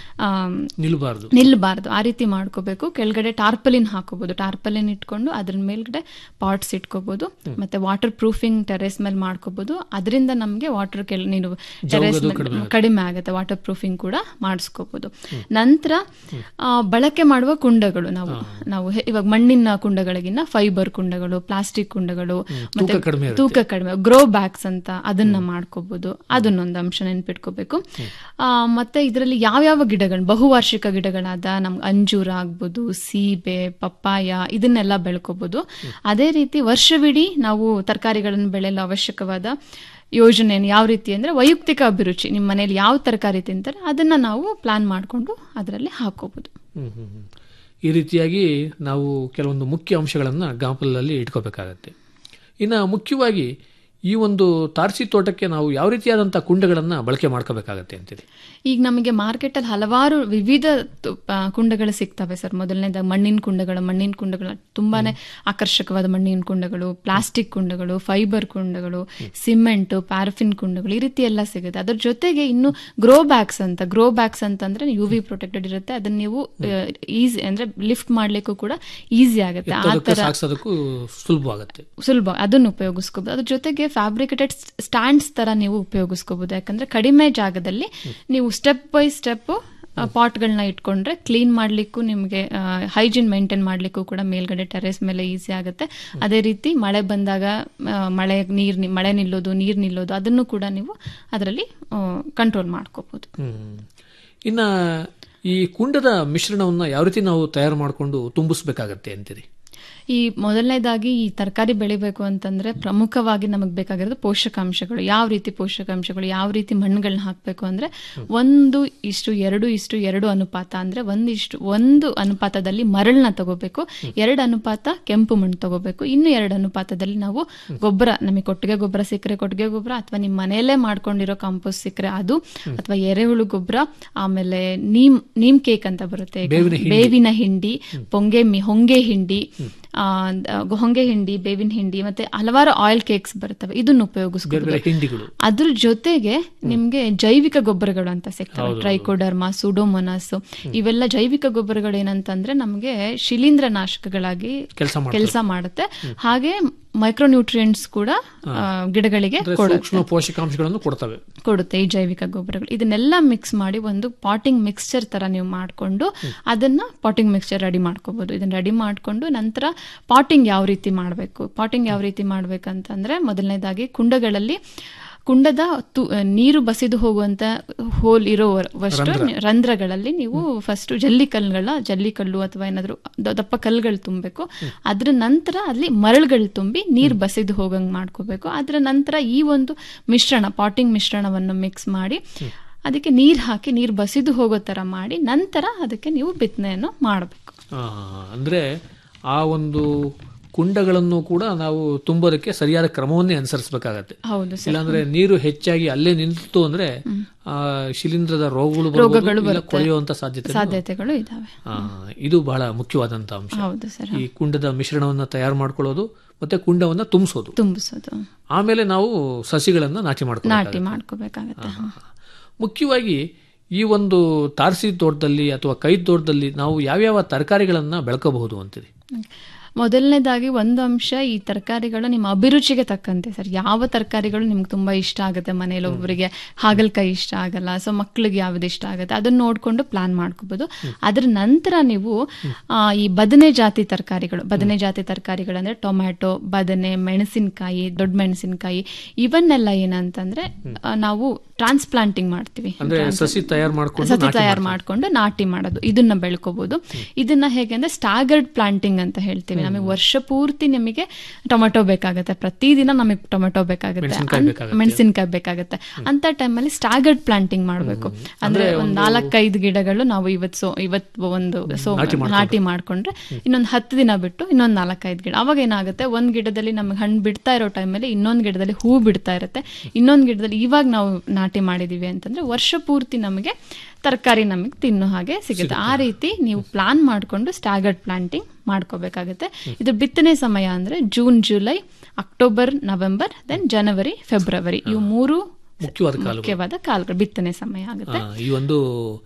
ನಿಲ್ಬಾರ್ದು ನಿಲ್ಬಾರ್ದು ಆ ರೀತಿ ಮಾಡ್ಕೋಬೇಕು ಕೆಳಗಡೆ ಟಾರ್ಪಲಿನ್ ಹಾಕೋಬಹುದು ಟಾರ್ಪಲಿನ್ ಇಟ್ಕೊಂಡು ಅದ್ರ ಮೇಲ್ಗಡೆ ಪಾಟ್ಸ್ ಇಟ್ಕೋಬಹುದು ಮತ್ತೆ ವಾಟರ್ ಪ್ರೂಫಿಂಗ್ ಟೆರೇಸ್ ಮೇಲೆ ಮಾಡ್ಕೋಬಹುದು ಅದರಿಂದ ನಮಗೆ ವಾಟರ್ ಕೆಳ ನೀನು ಟೆರೇಸ್ ಕಡಿಮೆ ಆಗುತ್ತೆ ವಾಟರ್ ಪ್ರೂಫಿಂಗ್ ಕೂಡ ಮಾಡಿಸ್ಕೋಬಹುದು ನಂತರ ಆ, ಬಳಕೆ ಮಾಡುವ ಕುಂಡಗಳು ನಾವು ನಾವು ಹೆ- ಇವಾಗ ಮಣ್ಣಿನ ಕುಂಡಗಳಿಗಿನ್ನ ಫೈಬರ್ ಕುಂಡಗಳು ಪ್ಲಾಸ್ಟಿಕ್ ಕುಂಡಗಳು ಮತ್ತೆ ತೂಕ ಕಡಿಮೆ ಇರುತ್ತೆ. ತೂಕ ಕಡಿಮೆ ಗ್ರೋ ಬ್ಯಾಗ್ಸ್ ಅಂತ ಅದನ್ನ ಮಾಡ್ಕೋಬಹುದು ಅದನ್ನೊಂದು ಅಂಶ ನೆನ್ಪಿಟ್ಕೋಬೇಕು ಆ, ಮತ್ತೆ ಇದರಲ್ಲಿ ಯಾವ್ಯಾವ ಗಿಡಗಳು ಬಹುವಾರ್ಷಿಕ ಗಿಡಗಳಾದ ನಮ್ಗೆ ಅಂಜೂರ ಆಗ್ಬೋದು ಸೀಬೆ ಪಪ್ಪಾಯ ಇದನ್ನೆಲ್ಲ ಬೆಳ್ಕೋಬಹುದು ಅದೇ ರೀತಿ ವರ್ಷವಿಡೀ ನಾವು ತರಕಾರಿಗಳನ್ನು ಬೆಳೆಯಲು ಅವಶ್ಯಕವಾದ ಯೋಜನೆ ಯಾವ ರೀತಿ ಅಂದ್ರೆ ವೈಯಕ್ತಿಕ ಅಭಿರುಚಿ ನಿಮ್ಮ ಮನೇಲಿ ಯಾವ ತರಕಾರಿ ತಿಂತಾರೆ ಅದನ್ನ ನಾವು ಪ್ಲಾನ್ ಮಾಡಿಕೊಂಡು ಅದರಲ್ಲಿ ಹಾಕೋಬಹುದು ಹ್ಮ್, ಹ್ಮ್, ಹ್ಮ್. ಈ ರೀತಿಯಾಗಿ ನಾವು ಕೆಲವೊಂದು ಮುಖ್ಯ ಅಂಶಗಳನ್ನು ಗಾಂಪಲಲ್ಲಿ ಇಟ್ಕೋಬೇಕಾಗತ್ತೆ ಇನ್ನು ಮುಖ್ಯವಾಗಿ ಈ ಒಂದು ತಾರಸಿ ತೋಟಕ್ಕೆ ನಾವು ಯಾವ ರೀತಿಯಾದಂತಹ ಕುಂಡಗಳನ್ನ ಬಳಕೆ ಮಾಡ್ಕೋಬೇಕಾಗತ್ತೆ ಅಂತೀರಿ ಈಗ ನಮಗೆ ಮಾರ್ಕೆಟಲ್ಲಿ ಹಲವಾರು ವಿವಿಧ ತು- ಆ, ಕುಂಡಗಳು ಸಿಗ್ತವೆ ಸರ್ ಮೊದಲನೇದಾಗಿ ಮಣ್ಣಿನ ಕುಂಡಗಳು ಮಣ್ಣಿನ ಕುಂಡಗಳು ತುಂಬಾನೇ ಆಕರ್ಷಕವಾದ ಮಣ್ಣಿನ ಕುಂಡಗಳು ಪ್ಲಾಸ್ಟಿಕ್ ಕುಂಡಗಳು ಫೈಬರ್ ಕುಂಡಗಳು ಸಿಮೆಂಟ್ ಪ್ಯಾರಫಿನ್ ಕುಂಡಗಳು ಈ ರೀತಿ ಎಲ್ಲ ಸಿಗುತ್ತೆ ಅದ್ರ ಜೊತೆಗೆ ಇನ್ನು ಗ್ರೋ ಬ್ಯಾಗ್ಸ್ ಅಂತ ಗ್ರೋ ಬ್ಯಾಗ್ಸ್ ಅಂತಂದ್ರೆ ಯು ವಿ ಪ್ರೊಟೆಕ್ಟೆಡ್ ಇರುತ್ತೆ ಅದನ್ನ ನೀವು ಈಸಿ ಅಂದ್ರೆ ಲಿಫ್ಟ್ ಮಾಡ್ಲಿಕ್ಕೂ ಕೂಡ ಈಸಿ ಆಗುತ್ತೆ ಆ ಎತ್ತೋದಕ್ಕೆ ತರ ಸಾಗಿಸೋದಕ್ಕೂ ಸುಲಭವಾಗುತ್ತೆ ಸುಲಭ ಅದನ್ನು ಉಪಯೋಗಿಸ್ಕೋಬಹುದು ಅದ್ರ ಜೊತೆಗೆ ಫ್ಯಾಬ್ರಿಕೇಟೆಡ್ ಸ್ಟ್ಯಾಂಡ್ಸ್ ತರ ನೀವು ಉಪಯೋಗಿಸ್ಕೋಬಹುದು ಯಾಕಂದ್ರೆ ಕಡಿಮೆ ಜಾಗದಲ್ಲಿ ನೀವು ಸ್ಟೆಪ್ ಬೈ ಸ್ಟೆಪ್ ಪಾಟ್ಗಳನ್ನ ಇಟ್ಕೊಂಡ್ರೆ ಕ್ಲೀನ್ ಮಾಡ್ಲಿಕ್ಕೂ ನಿಮಗೆ ಹೈಜೀನ್ ಮೇಂಟೈನ್ ಮಾಡ್ಲಿಕ್ಕೂ ಕೂಡ ಮೇಲ್ಗಡೆ ಟೆರೇಸ್ ಮೇಲೆ ಈಸಿ ಆಗುತ್ತೆ ಅದೇ ರೀತಿ ಮಳೆ ಬಂದಾಗ ಆ, ಮಳೆ ನೀರ್ ನಿ- ಮಳೆ ನಿಲ್ಲೋದು ನೀರ್ ನಿಲ್ಲೋದು ಅದನ್ನು ಕೂಡ ನೀವು ಅದರಲ್ಲಿ ಕಂಟ್ರೋಲ್ ಮಾಡ್ಕೋಬಹುದು ಹ್ಮ್. ಇನ್ನ ಈ ಕುಂಡದ ಮಿಶ್ರಣವನ್ನ ಯಾವ ರೀತಿ ನಾವು ತಯಾರು ಮಾಡಿಕೊಂಡು ತುಂಬಿಸ್ಬೇಕಾಗತ್ತೆ ಅಂತೀರಿ ಈ ಮೊದಲನೇದಾಗಿ ಈ ತರಕಾರಿ ಬೆಳಿಬೇಕು ಅಂತಂದ್ರೆ ಪ್ರಮುಖವಾಗಿ ನಮಗೆ ಬೇಕಾಗಿರೋದು ಪೋಷಕಾಂಶಗಳು ಯಾವ ರೀತಿ ಪೋಷಕಾಂಶಗಳು ಯಾವ ರೀತಿ ಮಣ್ಣುಗಳನ್ನ ಹಾಕಬೇಕು ಅಂದ್ರೆ ಒಂದು ಇಷ್ಟು ಎರಡು ಇಷ್ಟು ಎರಡು ಅನುಪಾತ ಅಂದ್ರೆ ಒಂದಿಷ್ಟು ಒಂದು ಅನುಪಾತದಲ್ಲಿ ಮರಳನ್ನ ತಗೋಬೇಕು ಎರಡು ಅನುಪಾತ ಕೆಂಪು ಮಣ್ಣು ತಗೋಬೇಕು ಇನ್ನು ಎರಡು ಅನುಪಾತದಲ್ಲಿ ನಾವು ಗೊಬ್ಬರ ನಮಗೆ ಕೊಟ್ಟಿಗೆ ಗೊಬ್ಬರ ಸಿಕ್ಕರೆ ಕೊಟ್ಟಿಗೆ ಗೊಬ್ಬರ ಅಥವಾ ನಿಮ್ಮ ಮನೆಯಲ್ಲೇ ಮಾಡ್ಕೊಂಡಿರೋ ಕಾಂಪೋಸ್ಟ್ ಸಿಕ್ಕರೆ ಅದು ಅಥವಾ ಎರೆಹುಳು ಗೊಬ್ಬರ ಆಮೇಲೆ ನೀಮ್ ನೀಮ್ ಕೇಕ್ ಅಂತ ಬರುತ್ತೆ ಬೇವಿನ ಹಿಂಡಿ. ಬೇವಿನ ಹಿಂಡಿ ಪೊಂಗೆ ಮಿ ಹೊಂಗೆ ಹಿಂಡಿ ಆ, ದ- ಹೊಂಗೆ ಹಿಂಡಿ ಬೇವಿನ ಹಿಂಡಿ ಮತ್ತೆ ಹಲವಾರು ಆಯಿಲ್ ಕೇಕ್ಸ್ ಬರ್ತವೆ ಇದನ್ನ ಬೇರೆ ಬೇರೆ ಉಪಯೋಗಿಸ್ಬೋದು ಹಿಂಡಿಗಳು ಅದ್ರ ಜೊತೆಗೆ ನಿಮ್ಗೆ ಜೈವಿಕ ಗೊಬ್ಬರಗಳು ಅಂತ ಸಿಗ್ತವೆ ಹೌದು, ಟ್ರೈಕೋಡರ್ಮಾ ಸುಡೋಮೊನಾಸ್ ಇವೆಲ್ಲ ಜೈವಿಕ ಗೊಬ್ಬರಗಳು ಏನಂತಂದ್ರೆ ನಮಗೆ ಶಿಲೀಂಧ್ರ ನಾಶಕಗಳಾಗಿ ಕೆಲಸ ಮಾಡ್ತವೆ. ಕೆಲಸ ಮಾಡುತ್ತೆ ಹಾಗೆ ಮೈಕ್ರೋನ್ಯೂಟ್ರಿಯೆಂಟ್ಸ್ ಕೂಡ ಆ, ಗಿಡಗಳಿಗೆ ಅಂದ್ರೆ ಕೊಡುತ್ತೆ ಸೂಕ್ಷ್ಮ ಪೋಷಕಾಂಶಗಳನ್ನು ಕೊಡ್ತವೆ ಕೊಡುತ್ತೆ ಈ ಜೈವಿಕ ಗೊಬ್ಬರಗಳು ಇದನ್ನೆಲ್ಲ ಮಿಕ್ಸ್ ಮಾಡಿ ಒಂದು ಪಾಟಿಂಗ್ ಮಿಕ್ಸ್ಚರ್ ತರ ನೀವು ಮಾಡಿಕೊಂಡು ಅದನ್ನ ಪಾಟಿಂಗ್ ಮಿಕ್ಸ್ಚರ್ ರೆಡಿ ಮಾಡ್ಕೋಬಹುದು ಇದನ್ನ ರೆಡಿ ಮಾಡಿಕೊಂಡು ನಂತರ ಪಾಟಿಂಗ್ ಯಾವ ರೀತಿ ಮಾಡಬೇಕು ಪಾಟಿಂಗ್ ಯಾವ ರೀತಿ ಮಾಡ್ಬೇಕಂತಂದ್ರೆ ಮೊದಲನೇದಾಗಿ ಕುಂಡಗಳಲ್ಲಿ ಕುಂಡದ ತು- ನೀರು ಬಸಿದು ಹೋಗುವಂತ ಹೋಲ್ ಇರೋವಷ್ಟು ರಂಧ್ರ. ರಂಧ್ರಗಳಲ್ಲಿ ನೀವು ಫಸ್ಟ್ ಜಲ್ಲಿ ಕಲ್ಲುಗಳ ಜಲ್ಲಿ ಕಲ್ಲು ಅಥವಾ ಏನಾದ್ರು ದ- ದಪ್ಪ ಕಲ್ಲುಗಳು ತುಂಬಬೇಕು ಅದ್ರ ನಂತರ ಅಲ್ಲಿ ಮರಳುಗಳು ತುಂಬಿ ನೀರು ಬಸಿದು ಹೋಗಂಗ್ ಮಾಡ್ಕೋಬೇಕು ಅದ್ರ ನಂತರ ಈ ಒಂದು ಮಿಶ್ರಣ ಪಾಟಿಂಗ್ ಮಿಶ್ರಣವನ್ನು ಮಿಕ್ಸ್ ಮಾಡಿ ಅದಕ್ಕೆ ನೀರು ಹಾಕಿ ನೀರು ಬಸಿದು ಹೋಗೋ ತರ ಮಾಡಿ ನಂತರ ಅದಕ್ಕೆ ನೀವು ಬಿತ್ತನೆಯನ್ನು ಮಾಡಬೇಕು ಆ, ಅಂದ್ರೆ ಆ ಒಂದು ಕುಂಡಗಳನ್ನು ಕೂಡ ನಾವು ತುಂಬೋದಕ್ಕೆ ಸರಿಯಾದ ಕ್ರಮವನ್ನೇ ಅನುಸರಿಸಬೇಕಾಗತ್ತೆ ಹೌದು ಸರ್ ಇಲ್ಲಾಂದ್ರೆ ನೀರು ಹೆಚ್ಚಾಗಿ ಅಲ್ಲೇ ನಿಂತು ಅಂದ್ರೆ ಆ ಶಿಲೀಂಧ್ರದ ರೋಗಗಳು ಬರ್ಬೋದು, ರೋಗಗಳು ಇಲ್ಲ ಬರುತ್ತೆ. ಕೊಳೆಯುವಂತ ಸಾಧ್ಯತೆ ಸಾಧ್ಯತೆಗಳು ಇದಾವೆ ಇದು ಬಹಳ ಮುಖ್ಯವಾದಂತ ಅಂಶ ಹೌದು ಸರ್ ಈ ಕುಂಡದ ಮಿಶ್ರಣವನ್ನ ತಯಾರು ಮಾಡ್ಕೊಳ್ಳೋದು ಮತ್ತೆ ಕುಂಡವನ್ನ ತುಂಬಿಸೋದು ತುಂಬಿಸೋದು ಆಮೇಲೆ ನಾವು ಸಸಿಗಳನ್ನ ನಾಟಿ ನಾಟಿ ಮಾಡ್ಕೊಳ್ಳೋದು ಮಾಡ್ಕೋಬೇಕಾಗತ್ತೆ ಮುಖ್ಯವಾಗಿ ಈ ಒಂದು ತಾರಸಿ ತೋಟದಲ್ಲಿ ಅಥವಾ ಕೈ ತೋಟದಲ್ಲಿ ನಾವು ಯಾವ್ಯಾವ ತರಕಾರಿಗಳನ್ನ ಬೆಳ್ಕೋಬಹುದು ಅಂತೀರಿ ಮೊದಲನೇದಾಗಿ ಒಂದು ಅಂಶ ಈ ತರಕಾರಿಗಳು ನಿಮ್ಮ ಅಭಿರುಚಿಗೆ ತಕ್ಕಂತೆ ಸರ್ ಯಾವ ತರಕಾರಿಗಳು ನಿಮ್ಗೆ ತುಂಬಾ ಇಷ್ಟ ಆಗುತ್ತೆ ಮನೇಲಿ ಒಬ್ಬರಿಗೆ ಹಾಗಲಕಾಯಿ ಇಷ್ಟ ಆಗಲ್ಲ ಸೊ ಮಕ್ಳಿಗೆ ಯಾವ್ದು ಇಷ್ಟ ಆಗುತ್ತೆ ಅದನ್ನ ನೋಡ್ಕೊಂಡು ಪ್ಲಾನ್ ಮಾಡ್ಕೋಬಹುದು ಅದ್ರ ನಂತರ ನೀವು ಆ, ಈ ಬದನೆ ಜಾತಿ ತರಕಾರಿಗಳು ಬದನೆ ಜಾತಿ ತರಕಾರಿಗಳಂದ್ರೆ ಟೊಮ್ಯಾಟೊ ಬದನೆ ಮೆಣಸಿನಕಾಯಿ ದೊಡ್ಡ ಮೆಣಸಿನಕಾಯಿ ಇವನ್ನೆಲ್ಲ ಏನಂತಂದ್ರೆ ಆ, ನಾವು ಟ್ರಾನ್ಸ್ಪ್ಲಾಂಟಿಂಗ್ ಮಾಡ್ತೀವಿ ಅಂದ್ರೆ ಸಸಿ ತಯಾರು ಮಾಡ್ಕೊಂಡು ಸಸಿ ನಾಟಿ ತಯಾರು ಮಾಡ್ಕೊಂಡು ನಾಟಿ ಮಾಡೋದು ಇದನ್ನ ಬೆಳ್ಕೋಬಹುದು ಇದನ್ನ ಹೇಗೆ ಅಂದ್ರೆ ಸ್ಟಾಗರ್ಡ್ ಪ್ಲಾಂಟಿಂಗ್ ಅಂತ ಹೇಳ್ತೀವಿ ನಮಗೆ ವರ್ಷ ಪೂರ್ತಿ ನಮಗೆ ಟೊಮೆಟೊ ಬೇಕಾಗುತ್ತೆ ಪ್ರತಿದಿನ ನಮಗೆ ಟೊಮೆಟೊ ಬೇಕಾಗುತ್ತೆ ಮೆಣಸಿನ್ಕಾಯಿ ಅನ್- ಬೇಕಾಗುತ್ತೆ. ಮೆಣಸಿನ್ಕಾಯಿ ಬೇಕಾಗುತ್ತೆ ಅಂತ ಟೈಮಲ್ಲಿ ಸ್ಟಾಗರ್ಡ್ ಪ್ಲಾಂಟಿಂಗ್ ಮಾಡಬೇಕು ಅಂದ್ರೆ ಒಂದ್ ನಾಲ್ಕೈದು ಗಿಡಗಳು ನಾವು ಇವತ್ತು ಸೊ ಇವತ್ತು ಒಂದು ಸೊ ನಾಟಿ ಮಾಡ್ಕೊಂಡು. ನಾಟಿ ಮಾಡ್ಕೊಂಡ್ರೆ ಇನ್ನೊಂದು ಹತ್ತು ದಿನ ಬಿಟ್ಟು ಇನ್ನೊಂದು ನಾಲ್ಕೈದು ಗಿಡ ಅವಾಗ ಏನಾಗುತ್ತೆ ಒಂದ್ ಗಿಡದಲ್ಲಿ ನಮಗೆ ಹಣ್ಣು ಬಿಡ್ತಾ ಇರೋ ಟೈಮಲ್ಲಿ ಇನ್ನೊಂದು ಗಿಡದಲ್ಲಿ ಹೂ ಬಿಡ್ತಾ ಇರುತ್ತೆ ಇನ್ನೊಂದು ಗಿಡದಲ್ಲಿ ಇವಾಗ ನಾವು ನಾಟಿ ಮಾಡಿದೀವಿ ಅಂತಂದ್ರೆ ವರ್ಷ ಪೂರ್ತಿ ನಮಗೆ ತರಕಾರಿ ನಮಗೆ ತಿನ್ನೋ ಹಾಗೆ ಸಿಗುತ್ತೆ ಆ ರೀತಿ ನೀವು ಪ್ಲಾನ್ ಮಾಡಿಕೊಂಡು ಸ್ಟಾಗರ್ಡ್ ಪ್ಲಾಂಟಿಂಗ್ ಮಾಡ್ಕೋಬೇಕಾಗುತ್ತೆ ಇದು ಬಿತ್ತನೆ ಸಮಯ ಅಂದ್ರೆ June July October November then January February ಇವು ಮೂರು ಮುಖ್ಯವಾದ ಕಾಲಗಳು ಮುಖ್ಯವಾದ ಕಾಲಗಳು ಬಿತ್ತನೆ ಸಮಯ ಆಗುತ್ತೆ ಆ, ಈ ಒಂದು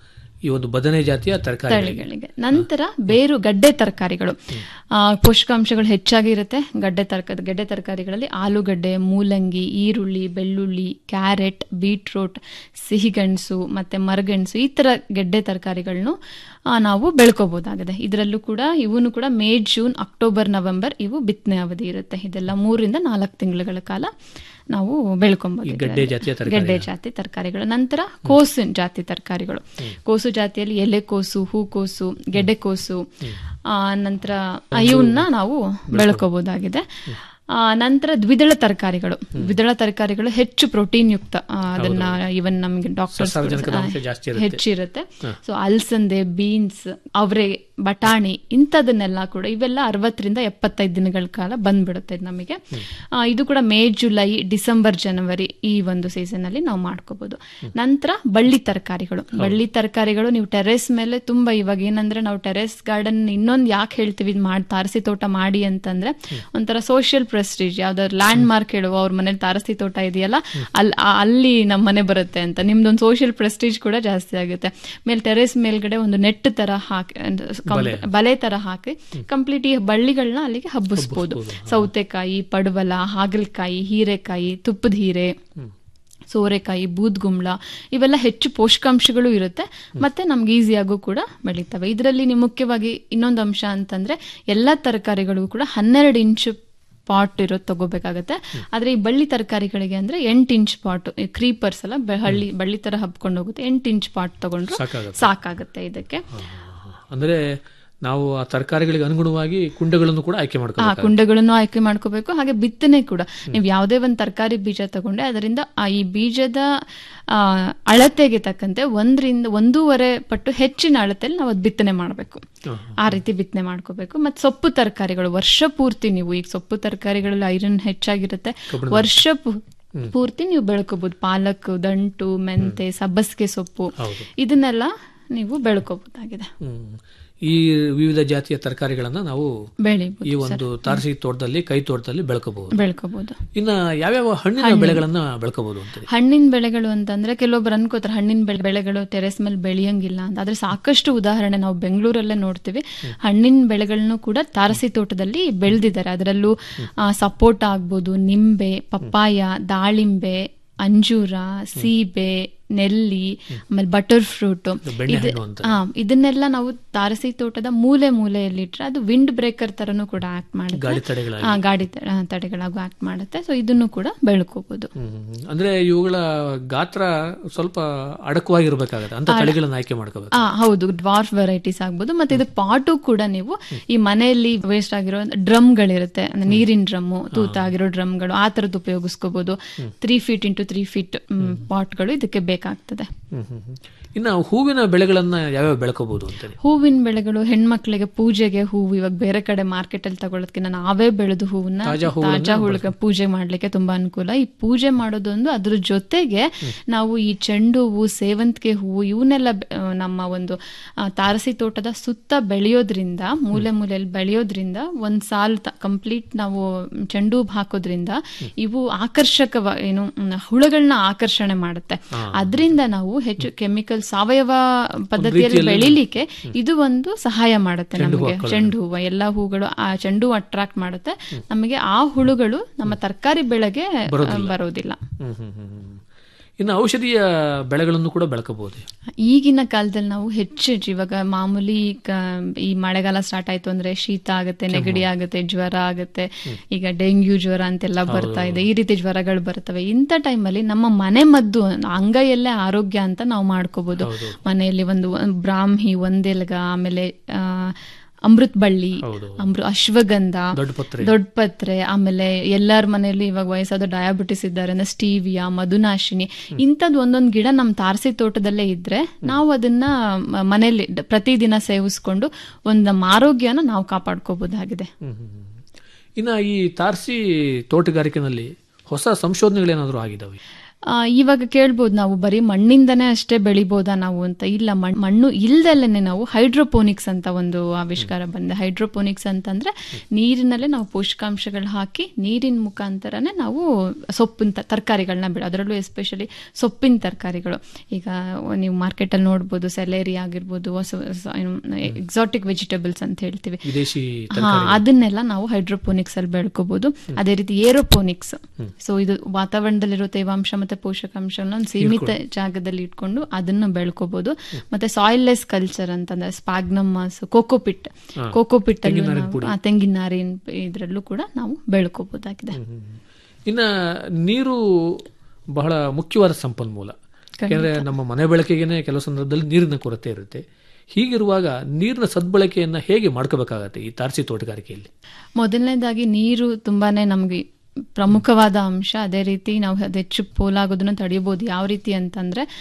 ಈ ಒಂದು ಬದನೆ ಜಾತಿಯ ತರಕಾರಿ ತಳಿಗಳಿಗೆ ನಂತರ ಬೇರು ಗಡ್ಡೆ ತರಕಾರಿಗಳು ಆ, ಪೋಷಕಾಂಶಗಳು ಹೆಚ್ಚಾಗಿ ಇರುತ್ತೆ ಗಡ್ಡೆ ತರಕಾರಿ ಗಡ್ಡೆ ತರಕಾರಿಗಳಲ್ಲಿ ಆಲೂಗಡ್ಡೆ ಮೂಲಂಗಿ ಈರುಳ್ಳಿ ಬೆಳ್ಳುಳ್ಳಿ ಕ್ಯಾರೆಟ್ ಬೀಟ್ರೂಟ್ ಸಿಹಿಗೆಣಸು ಮತ್ತೆ ಮರಗೆಣಸು ಈ ತರ ಗೆಡ್ಡೆ ತರಕಾರಿಗಳನ್ನು ನಾವು ಬೆಳ್ಕೋಬಹುದಾಗಿದೆ ಇದರಲ್ಲೂ ಕೂಡ ಇವನು ಕೂಡ ಮೇ ಜೂನ್ ಅಕ್ಟೋಬರ್ ನವೆಂಬರ್ ಇವು ಬಿತ್ತನೆ ಅವಧಿ ಇರುತ್ತೆ ಇದೆಲ್ಲ ಮೂರಿಂದ ನಾಲ್ಕು ತಿಂಗಳುಗಳ ಕಾಲ ನಾವು ಬೆಳ್ಕೊಬಹುದು ಈ ಗಡ್ಡೆ ಜಾತಿಯ ತರಕಾರಿಗಳು. ಗಡ್ಡೆ ಜಾತಿ ತರಕಾರಿಗಳು ನಂತರ ಕೋಸು ಜಾತಿ ತರಕಾರಿಗಳು ಕೋಸು ಜಾತಿಯಲ್ಲಿ ಎಲೆಕೋಸು ಹೂಕೋಸು ಗೆಡ್ಡೆಕೋಸು ಆ, ನಂತರ ಇವನ್ನ ನಾವು ಬೆಳ್ಕೋಬಹುದಾಗಿದೆ ಆ, ನಂತರ ದ್ವಿದಳ ತರಕಾರಿಗಳು ದ್ವಿದಳ ತರಕಾರಿಗಳು ಹೆಚ್ಚು ಪ್ರೋಟೀನ್ ಯುಕ್ತ ಆ, ಅದನ್ನ ಇವನ್ ನಮಗೆ ಡಾಕ್ಟರ್ಸ್ ಸಸಾರಜನಕದ ಅಂಶ ಜಾಸ್ತಿ ಇರುತ್ತೆ. ಹೆಚ್ಚಿರುತ್ತೆ ಸೊ ಅಲ್ಸಂದೆ ಬೀನ್ಸ್ ಅವರೆ ಬಟಾಣಿ ಇಂಥದನ್ನೆಲ್ಲ ಕೂಡ ಇವೆಲ್ಲ ಅರವತ್ತರಿಂದ ಎಪ್ಪತ್ತೈದು ದಿನಗಳ ಕಾಲ ಬಂದ್ಬಿಡುತ್ತೆ ಇದು ನಮಗೆ ಆ, ಇದು ಕೂಡ ಮೇ ಜುಲೈ ಡಿಸೆಂಬರ್ ಜನವರಿ ಈ ಒಂದು ಸೀಸನ್ ಅಲ್ಲಿ ನಾವು ಮಾಡ್ಕೋಬಹುದು ನಂತರ ಬಳ್ಳಿ ತರಕಾರಿಗಳು ಬಳ್ಳಿ ತರಕಾರಿಗಳು ನೀವು ಟೆರೆಸ್ ಮೇಲೆ ತುಂಬಾ ಇವಾಗ ಏನಂದ್ರೆ ನಾವು ಟೆರೆಸ್ ಗಾರ್ಡನ್ ಇನ್ನೊಂದು ಯಾಕೆ ಹೇಳ್ತೀವಿ ಇದ್ ಮಾಡಿ ತಾರಸಿ ತೋಟ ಮಾಡಿ ಅಂತಂದ್ರೆ ಒಂಥರ ಸೋಷಿಯಲ್ ಪ್ರೆಸ್ಟೀಜ್ ಯಾವ್ದಾದ್ರು ಲ್ಯಾಂಡ್ ಮಾರ್ಕ್ ಹೇಳುವ ಅವ್ರ ಮನೇಲಿ ತಾರಸಿ ತೋಟ ಇದೆಯಲ್ಲ ಅಲ್ಲಿ ಅಲ್ಲಿ ನಮ್ಮ ಮನೆ ಬರುತ್ತೆ ಅಂತ ನಿಮ್ದೊಂದು ಸೋಷಿಯಲ್ ಪ್ರೆಸ್ಟೀಜ್ ಕೂಡ ಜಾಸ್ತಿ ಆಗುತ್ತೆ ಮೇಲೆ ಟೆರೆಸ್ ಮೇಲ್ಗಡೆ ಒಂದು ನೆಟ್ ತರ ಹಾಕಿ ಅಂದ್ರೆ ಕಂ- ಬಲೆ. ಬಲೆ ತರ ಹಾಕಿ ಕಂಪ್ಲೀಟ್ ಈ ಬಳ್ಳಿಗಳನ್ನ ಅಲ್ಲಿಗೆ ಹಬ್ಬಿಸ್ಬೋದು ಸೌತೆಕಾಯಿ ಪಡವಲ ಹಾಗಲಕಾಯಿ ಹೀರೆಕಾಯಿ ತುಪ್ಪದ ಹೀರೆ ಸೋರೆಕಾಯಿ ಬೂದ್ಗುಂಬಳ ಇವೆಲ್ಲ ಹೆಚ್ಚು ಪೋಷಕಾಂಶಗಳು ಇರುತ್ತೆ ಮತ್ತೆ ನಮ್ಗೆ ಈಸಿಯಾಗೂ ಕೂಡ ಬೆಳೀತವೆ ಇದರಲ್ಲಿ ನೀವು ಮುಖ್ಯವಾಗಿ ಇನ್ನೊಂದು ಅಂಶ ಅಂತಂದ್ರೆ ಎಲ್ಲ ತರಕಾರಿಗಳಿಗೂ ಕೂಡ ಹನ್ನೆರಡು ಇಂಚು ಪಾಟ್ ಇರೋದು ತಗೋಬೇಕಾಗತ್ತೆ ಆದ್ರೆ ಈ ಬಳ್ಳಿ ತರಕಾರಿಗಳಿಗೆ ಅಂದ್ರೆ ಎಂಟು ಇಂಚ್ ಪಾಟ್ ಕ್ರೀಪರ್ಸ್ ಎಲ್ಲ ಬೆ- ಹಳ್ಳಿ ಬಳ್ಳಿ ತರ ಹಬ್ಕೊಂಡು ಹೋಗುತ್ತೆ ಎಂಟು ಇಂಚ್ ಪಾಟ್ ತಗೊಂಡ್ರು ಸಾಕಾಗತ್ತೆ. ಸಾಕಾಗುತ್ತೆ ಇದಕ್ಕೆ ಅಂದ್ರೆ ನಾವು ಆ ತರಕಾರಿಗಳಿಗೆ ಅನುಗುಣವಾಗಿ ಕುಂಡಗಳನ್ನು ಕೂಡ ಆಯ್ಕೆ ಆ ಮಾಡ್ಕೋಬೇಕು ಕುಂಡಗಳನ್ನು ಆಯ್ಕೆ ಮಾಡ್ಕೋಬೇಕು ಹಾಗೆ ಬಿತ್ತನೆ ಕೂಡ ನೀವು ಯಾವುದೇ ಒಂದು ತರಕಾರಿ ಬೀಜ ತಗೊಂಡೆ ಅದರಿಂದ ಆ ಈ ಬೀಜದ ಆ, ಅಳತೆಗೆ ತಕ್ಕಂತೆ ಒಂದರಿಂದ ಒಂದೂವರೆ ಪಟ್ಟು ಹೆಚ್ಚಿನ ಅಳತೆಯಲ್ಲಿ ನಾವು ಅದು ಬಿತ್ತನೆ ಮಾಡಬೇಕು ಆ ರೀತಿ ಬಿತ್ತನೆ ಮಾಡ್ಕೋಬೇಕು ಮತ್ತೆ ಸೊಪ್ಪು ತರಕಾರಿಗಳು ವರ್ಷ ಪೂರ್ತಿ ನೀವು ಈಗ ಸೊಪ್ಪು ತರಕಾರಿಗಳಲ್ಲಿ ಐರನ್ ಹೆಚ್ಚಾಗಿರುತ್ತೆ ಕಬ್ಬಿಣದ ವರ್ಷ ಪೂ- ಪೂರ್ತಿ ನೀವು ಬೆಳ್ಕೋಬಹುದು ಪಾಲಕ್ ದಂಟು ಮೆಂತೆ ಸಬ್ಬಸಿಗೆ ಸೊಪ್ಪು ಹೌದು. ಇದನ್ನೆಲ್ಲ ನೀವು ಬೆಳ್ಕೋಬಹುದಾಗಿದೆ ಹ್ಮ್. ಈ ವಿವಿಧ ಜಾತಿಯ ತರಕಾರಿಗಳನ್ನ ನಾವು ಬೆಳಿಬಹುದು ಈ ಒಂದು ತಾರಸಿ ತೋಟದಲ್ಲಿ ಕೈ ತೋಟದಲ್ಲಿ ಬೆಳ್ಕೋಬಹುದು ಬೆಳ್ಕೋಬಹುದು ಇನ್ನ ಯಾವ್ಯಾವ ಹಣ್ಣಿನ ಹಣ್ಣಿನ. ಬೆಳೆಗಳನ್ನ ಬೆಳ್ಕೋಬಹುದು ಅಂತ ಹಣ್ಣಿನ ಬೆಳೆಗಳು ಅಂತಂದ್ರೆ ಕೆಲವೊಬ್ರು ಅನ್ಕೋತಾರೆ ಹಣ್ಣಿನ ಬೆಳೆ ಬೆಳೆಗಳು ಟೆರೆಸ್ ಮೇಲೆ ಬೆಳೆಯಂಗಿಲ್ಲ ಅಂತ ಆದ್ರೆ ಸಾಕಷ್ಟು ಉದಾಹರಣೆ ನಾವು ಬೆಂಗಳೂರಲ್ಲೇ ನೋಡ್ತೀವಿ ಹಣ್ಣಿನ ಬೆಳೆಗಳನ್ನು ಕೂಡ ತಾರಸಿ ತೋಟದಲ್ಲಿ ಬೆಳೆದಿದ್ದಾರೆ ಅದರಲ್ಲೂ ಆ, ಸಪೋಟ ಆಗ್ಬೋದು ನಿಂಬೆ ಪಪ್ಪಾಯ ದಾಳಿಂಬೆ ಅಂಜೂರ ಸೀಬೆ ನೆಲ್ಲಿ ಆಮೇಲೆ ಬಟರ್ ಫ್ರೂಟ್ ಬೆಣ್ಣೆಹಣ್ಣು ಅಂತ. ಇದನ್ನೆಲ್ಲ ನಾವು ತಾರಸಿ ತೋಟದ ಮೂಲೆ ಮೂಲೆಯಲ್ಲಿ ಇಟ್ರೆ ಅದು ವಿಂಡ್ ಬ್ರೇಕರ್ ತರನು ಕೂಡ ಆಕ್ಟ್ ಗಾಳಿ ಮಾಡುತ್ತೆ ತಡೆಗಳಾಗಿ. ಆ, ಗಾಡಿ ತ- ಆ, ತಡೆಗಳಾಗೂ ಆಕ್ಟ್ ಮಾಡುತ್ತೆ ಸೊ ಇದನ್ನು ಕೂಡ ಬೆಳ್ಕೋಬಹುದು ಹ್ಮ್. ಅಂದ್ರೆ ಇವುಗಳ ಗಾತ್ರ ಸ್ವಲ್ಪ ಅಡಕವಾಗಿರ್ಬೇಕಾಗತ್ತೆ ಅಂತ ತಳಿಗಳನ್ನ ಆಯ್ಕೆ ಮಾಡ್ಕೋಬೇಕು ಆ ಹೌದು ಡ್ವಾರ್ಫ್ ವೆರೈಟೀಸ್ ಆಗ್ಬೋದು ಮತ್ತೆ ಇದು ಪಾಟು ಕೂಡ ನೀವು ಈ ಮನೆಯಲ್ಲಿ ವೇಸ್ಟ್ ಆಗಿರೋ ಡ್ರಮ್ಗಳಿರುತ್ತೆ ಅಂದ್ರೆ ನೀರಿನ ಡ್ರಮ್ಮು ತೂತ ಆಗಿರೋ ಡ್ರಮ್ಗಳು ಆ ತರದ್ದು ಉಪಯೋಗಿಸ್ಕೋಬಹುದು three feet into three feet ಪಾಟ್ಗಳು ಇದಕ್ಕೆ ಬೇಕಾಗ್ತದೆ ಹ್ಮ್ ಹ್ಮ್ ಹ್ಮ್. ಇನ್ನ ಹೂವಿನ ಬೆಳೆಗಳನ್ನ ಯಾವ್ಯಾವ ಬೆಳ್ಕೋಬಹುದು ಅಂತೇಳಿ ಹೂವಿನ ಬೆಳೆಗಳು ಹೆಣ್ಮಕ್ಳಿಗೆ ಪೂಜೆಗೆ ಹೂವು ಇವಾಗ ಬೇರೆ ಕಡೆ ಮಾರ್ಕೆಟ್ ಅಲ್ಲಿ ತಗೊಳ್ಳೋದಕ್ಕಿಂತ ನಾವೇ ಬೆಳೆದು ಹೂವನ್ನ ತಾಜಾ ಹೂವನ್ನ ತಾಜಾ ಹುಳುಗ ಪೂಜೆ ಮಾಡ್ಲಿಕ್ಕೆ ತುಂಬಾ ಅನುಕೂಲ ಈ ಪೂಜೆ ಮಾಡೋದೊಂದು ಅದ್ರ ಜೊತೆಗೆ ನಾವು ಈ ಚೆಂಡು ಹೂವು ಸೇವಂತಿಗೆ ಹೂವು ಇವನ್ನೆಲ್ಲ ಬೆ- ಆ, ನಮ್ಮ ಒಂದು ಆ, ತಾರಸಿ ತೋಟದ ಸುತ್ತ ಬೆಳೆಯೋದ್ರಿಂದ ಮೂಲೆ ಮೂಲೆಯಲ್ಲಿ ಬೆಳೆಯೋದ್ರಿಂದ ಒಂದ್ ಸಾಲ್ ಕಂಪ್ಲೀಟ್ ನಾವು ಚೆಂಡು ಹೂವು ಹಾಕೋದ್ರಿಂದ ಇವು ಆಕರ್ಷಕ ಏನು ಮ್, ಹುಳುಗಳನ್ನ ಆಕರ್ಷಣೆ ಮಾಡುತ್ತೆ ಅದರಿಂದ ನಾವು ಹೆಚ್ಚು ಕೆಮಿಕಲ್ ಸಾವಯವ ಪದ್ಧತಿಯಲ್ಲಿ ರೀತಿಯಲ್ಲಿ- ಬೆಳಿಲಿಕ್ಕೆ ಇದು ಒಂದು ಸಹಾಯ ಮಾಡುತ್ತೆ ಚೆಂಡು ಹೂ ನಮಗೆ ಹಾಕೊಳ್ಳೋದು. ಚೆಂಡು ಹೂವು ಎಲ್ಲ ಹೂಗಳು ಆ ಚೆಂಡು ಅಟ್ರಾಕ್ಟ್ ಮಾಡುತ್ತೆ ನಮಗೆ ಆ ಹುಳುಗಳು ನಮ್ಮ ತರಕಾರಿ ಬೆಳೆಗೆ ಆ, ಬರೋದಿಲ್ಲ. ಬರೋದಿಲ್ಲ ಹ್ಮ್ ಹ್ಮ್ ಹ್ಮ್ ಹ್ಮ್. ಇನ್ನು ಔಷಧೀಯ ಬೆಳೆಗಳನ್ನು ಕೂಡ ಬೆಳ್ಕೋಬಹುದು ಈಗಿನ ಕಾಲದಲ್ಲಿ ನಾವು ಹೆಚ್ಚು ಹೆಚ್ಚು ಇವಾಗ ಮಾಮೂಲಿ ಕ- ಈ ಮಳೆಗಾಲ ಸ್ಟಾರ್ಟ್ ಆಯ್ತು ಅಂದ್ರೆ ಶೀತ ಆಗುತ್ತೆ ನೆಗಡಿ ಆಗುತ್ತೆ ಜ್ವರ ಆಗುತ್ತೆ ಈಗ ಡೆಂಗ್ಯೂ ಜ್ವರ ಅಂತೆಲ್ಲ ಬರ್ತಾ ಇದೆ ಈ ರೀತಿ ಜ್ವರಗಳು ಬರ್ತವೆ ಇಂಥ ಟೈಮಲ್ಲಿ ನಮ್ಮ ಮನೆ ಮದ್ದು ಅಂಗೈಯಲ್ಲೇ ಆರೋಗ್ಯ ಅಂತ ನಾವು ಮಾಡ್ಕೋಬಹುದು ಮನೆಯಲ್ಲಿ ಒಂದು ಬ್ರಾಹ್ಮಿ ಒಂದೆಲ್ಗ ಆಮೇಲೆ ಆ, ಅಮೃತ್ ಬಳ್ಳಿ ಅಮೃ ಅಶ್ವಗಂಧ ದೊಡ್ಡ ಪತ್ರೆ. ದೊಡ್ಡ ಪತ್ರೆ ಆಮೇಲೆ ಎಲ್ಲರ ಮನೆಯಲ್ಲಿ ಇವಾಗ ವಯಸ್ಸಾದ ಡಯಾಬಿಟಿಸ್ ಇದ್ದಾರೆ ಅಂದ್ರೆ ಸ್ಟೀವಿಯಾ ಮಧುನಾಶಿನಿ ಇಂಥದ್ದು ಒಂದೊಂದು ಗಿಡ ನಮ್ಮ ತಾರಸಿ ತೋಟದಲ್ಲೇ ಇದ್ರೆ ನಾವು ಅದನ್ನ ಮ- ಮನೆಯಲ್ಲಿ ಡ- ಪ್ರತಿದಿನ ಸೇವಿಸ್ಕೊಂಡು ಒಂದು ನಮ್ಮ ಆರೋಗ್ಯನ ನಾವು ಕಾಪಾಡ್ಕೋಬಹುದಾಗಿದೆ ಇನ್ನು ಈ ತಾರಸಿ ತೋಟಗಾರಿಕೆನಲ್ಲಿ ಹೊಸ ಸಂಶೋಧನೆಗಳೇನಾದರೂ ಆಗಿದಾವೆ ಆ, ಇವಾಗ ಕೇಳ್ಬೋದು ನಾವು ಬರೀ ಮಣ್ಣಿಂದನೇ ಅಷ್ಟೇ ಬೆಳಿಬೋದಾ ನಾವು ಅಂತ ಇಲ್ಲ ಮಣ್- ಮಣ್ಣು ಇಲ್ದಲ್ಲೇ ನಾವು ಹೈಡ್ರೋಪೋನಿಕ್ಸ್ ಅಂತ ಒಂದು ಆವಿಷ್ಕಾರ ಬಂದೆ ಹೈಡ್ರೋಪೋನಿಕ್ಸ್ ಅಂತಂದ್ರೆ ನೀರಿನಲ್ಲೇ ನಾವು ಪೋಷಕಾಂಶಗಳು ಹಾಕಿ ನೀರಿನ ಮುಖಾಂತರನೇ ನಾವು ಸೊಪ್ಪಿನ ತ- ತರಕಾರಿಗಳನ್ನ ಬೆಳೆ ಅದರಲ್ಲೂ ಎಸ್ಪೆಷಲಿ ಸೊಪ್ಪಿನ ತರಕಾರಿಗಳು ಈಗ ನೀವು ಮಾರ್ಕೆಟಲ್ಲಿ ನೋಡ್ಬೋದು ಸೆಲೇರಿ ಆಗಿರ್ಬೋದು ಹೊಸ ಎಕ್ಸಾಟಿಕ್ ವೆಜಿಟೇಬಲ್ಸ್ ಅಂತ ಹೇಳ್ತೀವಿ ವಿದೇಶಿ ಹಾ ಅದನ್ನೆಲ್ಲ ನಾವು ಹೈಡ್ರೋಪೋನಿಕ್ಸ್ ಅಲ್ಲಿ ಬೆಳ್ಕೋಬಹುದು ಅದೇ ರೀತಿ ಏರೋಪೋನಿಕ್ಸ್ ಸೊ ಇದು ವಾತಾವರಣದಲ್ಲಿರೋ ತೇವಾಂಶ ಮತ್ತೆ ಪೋಷಕಾಂಶಗಳನ್ನ ಒಂದು ಸೀಮಿತ ಜಾಗದಲ್ಲಿ ಇಟ್ಕೊಂಡು ಅದನ್ನು ಬೆಳ್ಕೋಬಹುದು ಮತ್ತೆ ಸಾಯಿಲ್ಲೆಸ್ ಕಲ್ಚರ್ ಅಂತಂದ್ರೆ ಸ್ಪಾಗ್ನಮಾಸ್ ಕೋಕೋಪಿಟ್ ಹಾ. ಕೋಕೋಪಿಟ್ ಅಲ್ಲಿ ತೆಂಗಿನ ನಾರಿನ ನಾವು- ಪುಡಿ. ಆ, ತೆಂಗಿನ ನಾರಿನ ಇದ್ರಲ್ಲೂ ಕೂಡ ನಾವು ಬೆಳ್ಕೋಬಹುದಾಗಿದೆ ಇನ್ನ ನೀರು ಬಹಳ ಮುಖ್ಯವಾದ ಸಂಪನ್ಮೂಲ ಯಾಕೆಂದ್ರೆ ನಮ್ಮ ಮನೆ ಬಳಕೆಗೇನೆ ಕೆಲವು ಸಂದರ್ಭದಲ್ಲಿ ನೀರಿನ ಕೊರತೆ ಇರುತ್ತೆ ಹೀಗಿರುವಾಗ ನೀರಿನ ಸದ್ಬಳಕೆಯನ್ನ ಹೇಗೆ ಮಾಡ್ಕೋಬೇಕಾಗತ್ತೆ ಈ ತಾರಸಿ ತೋಟಗಾರಿಕೆಯಲ್ಲಿ ಮೊದಲನೇದಾಗಿ ನೀರು ತುಂಬಾನೇ ನಮ್ಗೆ ಪ್ರಮುಖವಾದ ಅಂಶ ಅದೇ ರೀತಿ ನಾವು ಅದು ಹೆಚ್ಚು ಪೋಲಾಗೋದನ್ನ ತಡೆಯಬಹುದು ಯಾವ ರೀತಿ ಅಂತಂದ್ರೆ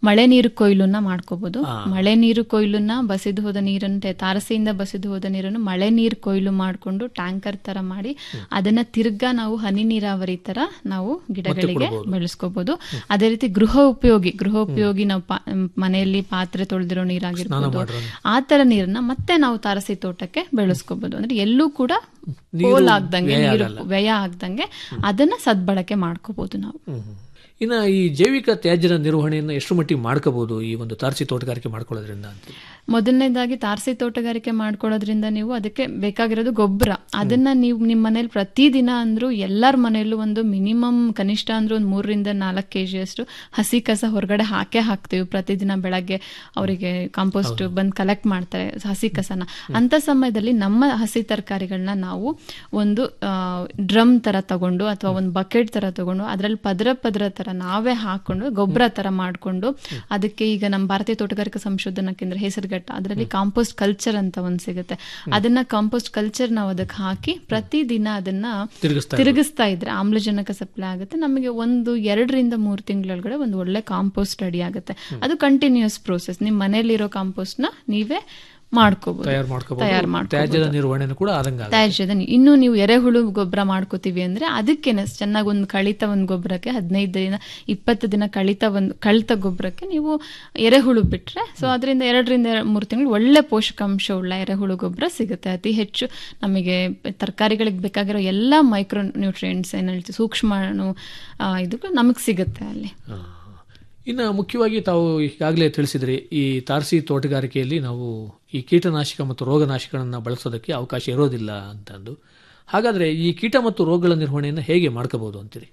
ಮಳೆ ನೀರು ಕೊಯ್ಲನ್ನ ಮಾಡ್ಕೋಬಹುದು ಮಳೆ ನೀರು ಕೊಯ್ಲನ್ನ ಬಸಿದು ಹೋದ ನೀರನ್ನು ತಾರಸಿಯಿಂದ ಬಸಿದು ಹೋದ ನೀರನ್ನು ಮಳೆ ನೀರು ಕೊಯ್ಲು ಮಾಡಿಕೊಂಡು ಟ್ಯಾಂಕರ್ ತರ ಮಾಡಿ ಅದನ್ನ ತಿರ್ಗಾ ನಾವು ಹನಿ ನೀರಾವರಿ ತರ ನಾವು ಗಿಡಗಳಿಗೆ ಬೆಳೆಸ್ಕೋಬಹುದು ಅದೇ ರೀತಿ ಗೃಹ ಉಪಯೋಗಿ ಗೃಹ ಉಪಯೋಗಿ ನಾವು ಪಾ- ಮನೆಯಲ್ಲಿ ಪಾತ್ರೆ ತೊಳೆದಿರೋ ನೀರಾಗಿರ್ಬೋದು ಆ ತರ ನೀರನ್ನ ಮತ್ತೆ ನಾವು ತಾರಸಿ ತೋಟಕ್ಕೆ ಬೆಳೆಸ್ಕೋಬಹುದು ಅಂದ್ರೆ ಎಲ್ಲೂ ಕೂಡ ಪೋಲ್ ಆಗ್ದಂಗೆ ನೀರು ವ್ಯಯ ಆಗ್ದಂಗೆ ಅದನ್ನ ಸದ್ಬಳಕೆ ಮಾಡ್ಕೋಬಹುದು ನಾವು ಇನ್ನು ಈ ಜೈವಿಕ ತ್ಯಾಜ್ಯದ ನಿರ್ವಹಣೆಯನ್ನು ಎಷ್ಟು ಮಟ್ಟಿಗೆ ಮಾಡ್ಕೋಬಹುದು ಈ ಒಂದು ತಾರಸಿ ತೋಟಗಾರಿಕೆ ಮಾಡ್ಕೊಳ್ಳೋದ್ರಿಂದ ಅಂತ ಮೊದಲನೇದಾಗಿ ತಾರಸಿ ತೋಟಗಾರಿಕೆ ಮಾಡ್ಕೊಳ್ಳೋದ್ರಿಂದ ನೀವು ಅದಕ್ಕೆ ಬೇಕಾಗಿರೋದು ಗೊಬ್ಬರ ಅದನ್ನ ನೀವು ನಿಮ್ಮ ಮನೇಲಿ ಪ್ರತಿದಿನ ಅಂದ್ರೂ ಎಲ್ಲರ ಮನೆಯಲ್ಲೂ ಒಂದು ಮಿನಿಮಮ್ ಕನಿಷ್ಠ ಅಂದ್ರೂ ಒಂದು ಮೂರರಿಂದ ನಾಲ್ಕು ಕೆ ಅಷ್ಟು ಹಸಿ ಕಸ ಹೊರಗಡೆ ಹಾಕೇ ಹಾಕ್ತೀವಿ ಪ್ರತಿದಿನ ಬೆಳಗ್ಗೆ ಅವರಿಗೆ ಕಾಂಪೋಸ್ಟ್ ಬಂದು ಕಲೆಕ್ಟ್ ಮಾಡ್ತಾರೆ ಹಸಿ ಕಸನ ಅಂತ ಸಮಯದಲ್ಲಿ ನಮ್ಮ ಹಸಿ ತರಕಾರಿಗಳನ್ನ ನಾವು ಒಂದು ಡ್ರಮ್ ತರ ತಗೊಂಡು ಅಥವಾ ಒಂದು ಬಕೆಟ್ ತರ ತಗೊಂಡು ಅದರಲ್ಲಿ ಪದರ ಪದರ ತರ ನಾವೇ ಹಾಕೊಂಡು ಗೊಬ್ಬರ ತರ ಮಾಡ್ಕೊಂಡು ಅದಕ್ಕೆ ಈಗ ನಮ್ಮ ಭಾರತೀಯ ತೋಟಗಾರಿಕಾ ಸಂಶೋಧನಾ ಕೇಂದ್ರ ಹೆಸರುಘಟ್ಟ ಅದರಲ್ಲಿ ಕಾಂಪೋಸ್ಟ್ ಕಲ್ಚರ್ ಅಂತ ಒಂದ್ ಸಿಗುತ್ತೆ ಅದನ್ನ ಕಾಂಪೋಸ್ಟ್ ಕಲ್ಚರ್ ನಾವು ಅದಕ್ಕೆ ಹಾಕಿ ಪ್ರತಿದಿನ ಅದನ್ನ ತಿರುಗಿಸ್ತಾ ತಿರುಗಿಸ್ತಾ ಇದ್ರೆ ಆಮ್ಲಜನಕ ಸಪ್ಲೈ ಆಗುತ್ತೆ ನಮಗೆ ಒಂದು ಎರಡರಿಂದ ಮೂರು ತಿಂಗಳೊಳಗಡೆ ಒಂದು ಒಳ್ಳೆ ಕಾಂಪೋಸ್ಟ್ ರೆಡಿ ಆಗುತ್ತೆ ಅದು ಕಂಟಿನ್ಯೂಸ್ ಪ್ರೋಸೆಸ್ ನಿಮ್ಮ ಮನೆಯಲ್ಲಿರೋ ಕಾಂಪೋಸ್ಟ್ ನ ನೀವೇ ಮಾಡ್ಕೋಬಹುದು ತಯಾರು ತಯಾರು ಮಾಡ್ಕೋಬಹುದು ತ್ಯಾಜ್ಯದ ನಿರ್ವಹಣೆ ಕೂಡ ಆದಂಗ ತ್ಯಾಜ್ಯದ ನೀ- ಇನ್ನು ನೀವು ಎರೆಹುಳು ಗೊಬ್ಬರ ಮಾಡ್ಕೋತೀವಿ ಅಂದ್ರೆ ಅದಕ್ಕೇನೆ ಚೆನ್ನಾಗಿ ಒಂದು ಕಳಿತ ಒಂದು ಗೊಬ್ಬರಕ್ಕೆ ಹದಿನೈದು ದಿನ ಇಪ್ಪತ್ತು ದಿನ ಕಳಿತ ಒಂದು ಕಳಿತ ಗೊಬ್ಬರಕ್ಕೆ ನೀವು ಎರೆಹುಳು ಬಿಟ್ರೆ ಸೊ ಅದರಿಂದ ಎರಡರಿಂದ ಮೂರು ತಿಂಗಳು ಒಳ್ಳೆ ಪೋಷಕಾಂಶ ಉಳ್ಳ ಎರೆಹುಳು ಗೊಬ್ಬರ ಸಿಗುತ್ತೆ ಅತಿ ಹೆಚ್ಚು ನಮಗೆ ತರಕಾರಿಗಳಿಗೆ ಬೇಕಾಗಿರೋ ಎಲ್ಲ ಮೈಕ್ರೋ ನ್ಯೂಟ್ರಿಯೆಂಟ್ಸ್ ಏನ್ ಹೇಳ್ತೀವಿ ಸೂಕ್ಷ್ಮಾಣು ಆ, ಇದು ನಮಗೆ ಸಿಗುತ್ತೆ ಅಲ್ಲಿ ಇನ್ನು ಮುಖ್ಯವಾಗಿ ತಾವು ಈಗಾಗಲೇ ತಿಳಿಸಿದ್ರಿ ಈ ತಾರಸಿ ತೋಟಗಾರಿಕೆಯಲ್ಲಿ ನಾವು ಈ ಕೀಟನಾಶಕ ಮತ್ತು ರೋಗನಾಶಕಗಳನ್ನು ಬಳಸೋದಕ್ಕೆ ಅವಕಾಶ ಇರೋದಿಲ್ಲ ಅಂತಂದು ಹಾಗಾದ್ರೆ ಈ ಕೀಟ ಮತ್ತು ರೋಗಗಳ ನಿರ್ವಹಣೆಯನ್ನು ಹೇಗೆ ಮಾಡ್ಕೋಬಹುದು ಅಂತೀರಿ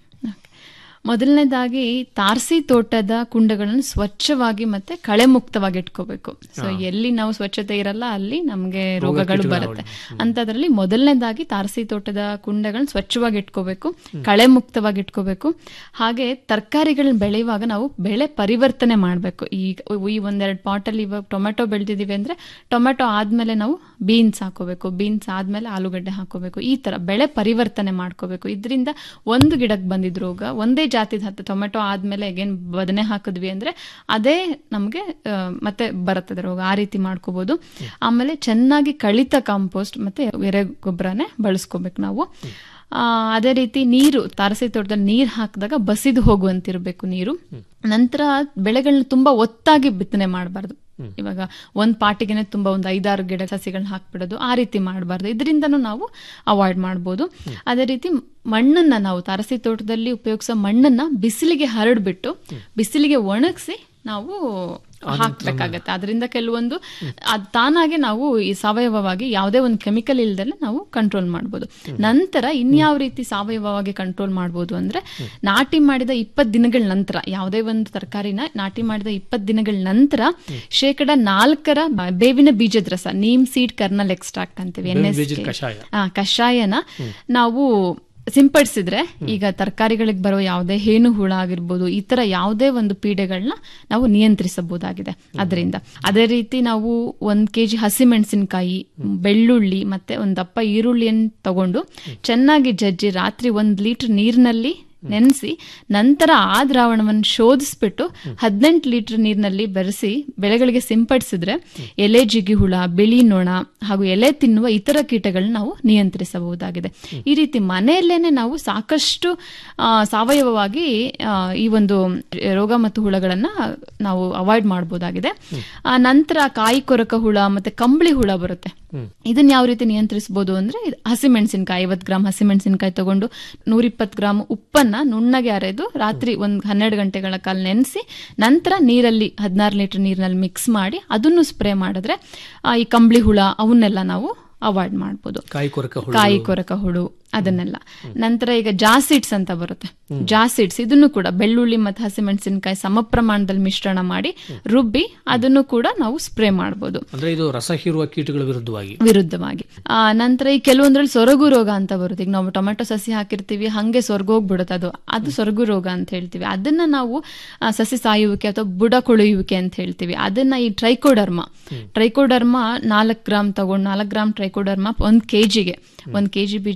ಮೊದಲನೇದಾಗಿ ತಾರಸಿ ತೋಟದ ಕುಂಡಗಳನ್ನು ಸ್ವಚ್ಛವಾಗಿ ಮತ್ತೆ ಕಳೆ ಮುಕ್ತವಾಗಿ ಇಟ್ಕೋಬೇಕು ಸೊ ಎಲ್ಲಿ ನಾವು ಸ್ವಚ್ಛತೆ ಇರಲ್ಲ ಅಲ್ಲಿ ನಮಗೆ ರೋಗಗಳು ಬರುತ್ತೆ ಅಂತದ್ರಲ್ಲಿ ಮೊದಲನೇದಾಗಿ ತಾರಸಿ ತೋಟದ ಕುಂಡಗಳನ್ನ ಸ್ವಚ್ಛವಾಗಿ ಇಟ್ಕೋಬೇಕು ಕಳೆ ಮುಕ್ತವಾಗಿ ಇಟ್ಕೋಬೇಕು ಹಾಗೆ ತರಕಾರಿಗಳನ್ನ ಬೆಳೆಯುವಾಗ ನಾವು ಬೆಳೆ ಪರಿವರ್ತನೆ ಮಾಡಬೇಕು ಈಗ ಈ ಒಂದೆರಡು ಪಾಟಲ್ಲಿ ಇವಾಗ ಟೊಮೆಟೊ ಬೆಳೆದಿದ್ದೀವಿ ಅಂದ್ರೆ ಟೊಮೆಟೊ ಆದ್ಮೇಲೆ ನಾವು ಬೀನ್ಸ್ ಹಾಕೋಬೇಕು ಬೀನ್ಸ್ ಆದ್ಮೇಲೆ ಆಲೂಗಡ್ಡೆ ಹಾಕೋಬೇಕು ಈ ತರ ಬೆಳೆ ಪರಿವರ್ತನೆ ಮಾಡ್ಕೋಬೇಕು ಇದರಿಂದ ಒಂದು ಗಿಡಕ್ಕೆ ಬಂದಿದ್ ರೋಗ ಒಂದೇ ಜಾತಿದ ಹತ್ತು ಟೊಮೆಟೊ ಆದ್ಮೇಲೆ ಅಗೇನ್ ಬದನೆ ಹಾಕಿದ್ವಿ ಅಂದ್ರೆ ಅದೇ ನಮಗೆ ಮತ್ತೆ ಬರುತ್ತದೆ ರೋಗ ಆ ರೀತಿ ಮಾಡ್ಕೋಬಹುದು ಆಮೇಲೆ ಚೆನ್ನಾಗಿ ಕಳಿತ ಕಾಂಪೋಸ್ಟ್ ಮತ್ತೆ ಎರೆ ಗೊಬ್ಬರನೇ ಬಳಸ್ಕೋಬೇಕು ನಾವು ಆ, ಅದೇ ರೀತಿ ನೀರು ತಾರಸಿ ತೋಟದಲ್ಲಿ ನೀರು ಹಾಕಿದಾಗ ಬಸಿದು ಹೋಗುವಂತಿರ್ಬೇಕು ನೀರು ನಂತರ ಬೆಳೆಗಳನ್ನ ತುಂಬಾ ಒತ್ತಾಗಿ ಬಿತ್ತನೆ ಮಾಡಬಾರ್ದು ಇವಾಗ ಒಂದ್ ಪಾಟಿಗೆನೆ ತುಂಬಾ ಒಂದು ಐದಾರು ಗಿಡ ಸಸಿಗಳನ್ನ ಹಾಕ್ಬಿಡೋದು ಆ ರೀತಿ ಮಾಡಬಾರ್ದು ಇದರಿಂದನೂ ನಾವು ಅವಾಯ್ಡ್ ಮಾಡ್ಬೋದು ಅದೇ ರೀತಿ ಮಣ್ಣನ್ನ ನಾವು ತಾರಸಿ ತೋಟದಲ್ಲಿ ಉಪಯೋಗಿಸೋ ಮಣ್ಣನ್ನ ಬಿಸಿಲಿಗೆ ಹರಡ್ಬಿಟ್ಟು ಬಿಸಿಲಿಗೆ ಒಣಗಿಸಿ ನಾವು ಹಾಕ್ಬೇಕಾಗತ್ತೆ ಅದರಿಂದ ಕೆಲವೊಂದು ಅದ್ ತಾನಾಗೆ ನಾವು ಈ ಸಾವಯವವಾಗಿ ಯಾವುದೇ ಒಂದು ಕೆಮಿಕಲ್ ಇಲ್ದಲೆ ನಾವು ಕಂಟ್ರೋಲ್ ಮಾಡ್ಬೋದು ನಂತರ ಇನ್ಯಾವ ರೀತಿ ಸಾವಯವವಾಗಿ ಕಂಟ್ರೋಲ್ ಮಾಡ್ಬೋದು ಅಂದ್ರೆ ನಾಟಿ ಮಾಡಿದ ಇಪ್ಪತ್ ದಿನಗಳ ನಂತರ ಯಾವುದೇ ಒಂದು ತರಕಾರಿನ ನಾಟಿ ಮಾಡಿದ ಇಪ್ಪತ್ ದಿನಗಳ ನಂತರ ಶೇಕಡ ನಾಲ್ಕರ ಬೇವಿನ ಬೀಜದ ರಸ ನೀಮ್ ಸೀಡ್ ಕರ್ನಲ್ ಎಕ್ಸ್ಟ್ರಾಕ್ಟ್ ಅಂತೀವಿ ಎನ್ ಎಸ್ ಬೀಜದ ಕಷಾಯ. ಕಷಾಯನ ನಾವು ಸಿಂಪಡಿಸಿದ್ರೆ ಈಗ ತರಕಾರಿಗಳಿಗೆ ಬರೋ ಯಾವುದೇ ಹೇನು ಹುಳ ಆಗಿರ್ಬೋದು ಈ ತರ ಯಾವುದೇ ಒಂದು ಪೀಡೆಗಳನ್ನ ನಾವು ನಿಯಂತ್ರಿಸಬಹುದಾಗಿದೆ ಅದರಿಂದ ಅದೇ ರೀತಿ ನಾವು ಒಂದ್ ಕೆಜಿ ಹಸಿಮೆಣಸಿನಕಾಯಿ ಬೆಳ್ಳುಳ್ಳಿ ಮತ್ತೆ ಒಂದ್ ದಪ್ಪ ಈರುಳ್ಳಿಯನ್ನು ತಗೊಂಡು ಚೆನ್ನಾಗಿ ಜಜ್ಜಿ ರಾತ್ರಿ ಒಂದ್ ಲೀಟರ್ ನೀರಿನಲ್ಲಿ ನೆನೆಸಿ ನಂತರ ಆ ದ್ರಾವಣವನ್ನು ಶೋಧಿಸ್ಬಿಟ್ಟು ಹದಿನೆಂಟು ಲೀಟರ್ ನೀರಿನಲ್ಲಿ ಬೆರೆಸಿ ಬೆಳೆಗಳಿಗೆ ಸಿಂಪಡಿಸಿದ್ರೆ ಎಲೆ ಜಿಗಿ ಹುಳ ಬಿಳಿ ನೊಣ ಹಾಗೂ ಎಲೆ ತಿನ್ನುವ ಇತರ ಕೀಟಗಳನ್ನ ನಾವು ನಿಯಂತ್ರಿಸಬಹುದಾಗಿದೆ ಈ ರೀತಿ ಮನೆಯಲ್ಲೇನೆ ನಾವು ಸಾಕಷ್ಟು ಆ, ಸಾವಯವವಾಗಿ ಆ, ಈ ಒಂದು ರೋಗ ಮತ್ತು ಹುಳಗಳನ್ನ ನಾವು ಅವಾಯ್ಡ್ ಮಾಡಬಹುದಾಗಿದೆ ಆ, ನಂತರ ಕಾಯಿ ಕೊರಕ ಹುಳ ಮತ್ತೆ ಕಂಬಳಿ ಹುಳ ಬರುತ್ತೆ ಇದನ್ನ ಯಾವ ರೀತಿ ನಿಯಂತ್ರಿಸಬಹುದು ಅಂದ್ರೆ ಇದು ಹಸಿಮೆಣಸಿನಕಾಯಿ ಐವತ್ತು ಗ್ರಾಮ್ ಹಸಿಮೆಣಸಿನಕಾಯಿ ತಗೊಂಡು ನೂರಿಪ್ಪತ್ತು ಗ್ರಾಮ್ ಉಪ್ಪನ್ನ ನುಣ್ಣಗೆ ಅರೆದು ರಾತ್ರಿ ಒಂದ್ ಹನ್ನೆರಡು ಗಂಟೆಗಳ ಕಾಲ ನೆನೆಸಿ ನಂತರ ನೀರಲ್ಲಿ ಹದಿನಾರು ಲೀಟರ್ ನೀರಿನಲ್ಲಿ ಮಿಕ್ಸ್ ಮಾಡಿ ಅದನ್ನು ಸ್ಪ್ರೇ ಮಾಡಿದ್ರೆ ಆ, ಈ ಕಂಬಳಿ ಹುಳ ಅವನ್ನೆಲ್ಲ ನಾವು ಅವಾಯ್ಡ್ ಮಾಡ್ಬೋದು ಕಾಯಿ ಕೊರಕ ಹುಳು ಕಾಯಿ ಕೊರಕ ಹುಳು ಅದನ್ನೆಲ್ಲ ನಂತರ ಈಗ ಜಾಸಿಡ್ಸ್ ಅಂತ ಬರುತ್ತೆ ಜಾಸಿಡ್ಸ್ ಇದನ್ನು ಕೂಡ ಬೆಳ್ಳುಳ್ಳಿ ಮತ್ತು ಹಸಿಮೆಣಸಿನಕಾಯಿ ಸಮ ಪ್ರಮಾಣದಲ್ಲಿ ಮಿಶ್ರಣ ಮಾಡಿ ರುಬ್ಬಿ ಅದನ್ನು ಕೂಡ ನಾವು ಸ್ಪ್ರೇ ಮಾಡ್ಬೋದು ಅಂದ್ರೆ ಇದು ರಸ ಹೀರುವ ಕೀಟಗಳ ವಿರುದ್ಧವಾಗಿ ವಿರುದ್ಧವಾಗಿ ಆ, ನಂತರ ಈ ಕೆಲವೊಂದ್ರಲ್ಲಿ ಸೊರಗು ರೋಗ ಅಂತ ಬರುತ್ತೆ ಈಗ ನಾವು ಟೊಮೆಟೊ ಸಸಿ ಹಾಕಿರ್ತೀವಿ ಹಂಗೆ ಸೊರ್ಗೋಗ್ಬಿಡುತ್ತೆ ಅದು ಅದು ಸೊರಗು ರೋಗ ಅಂತ ಹೇಳ್ತೀವಿ ಅದನ್ನ ನಾವು ಆ, ಸಸಿ ಸಾಯುವಿಕೆ ಅಥವಾ ಬುಡ ಕೊಳೆಯುವಿಕೆ ಅಂತ ಹೇಳ್ತೀವಿ ಅದನ್ನ ಈ ಟ್ರೈಕೋಡರ್ಮ ಟ್ರೈಕೋಡರ್ಮ ನಾಲ್ಕು ಗ್ರಾಮ್ ತಗೊಂಡು ನಾಲ್ಕು ಗ್ರಾಮ್ ಟ್ರೈಕೋಡರ್ಮ ಒಂದ್ ಕೆಜಿಗೆ ಒಂದ್ ಕೆಜಿ ಬೀಜಕ್ಕೆ ನಾಲ್ಕು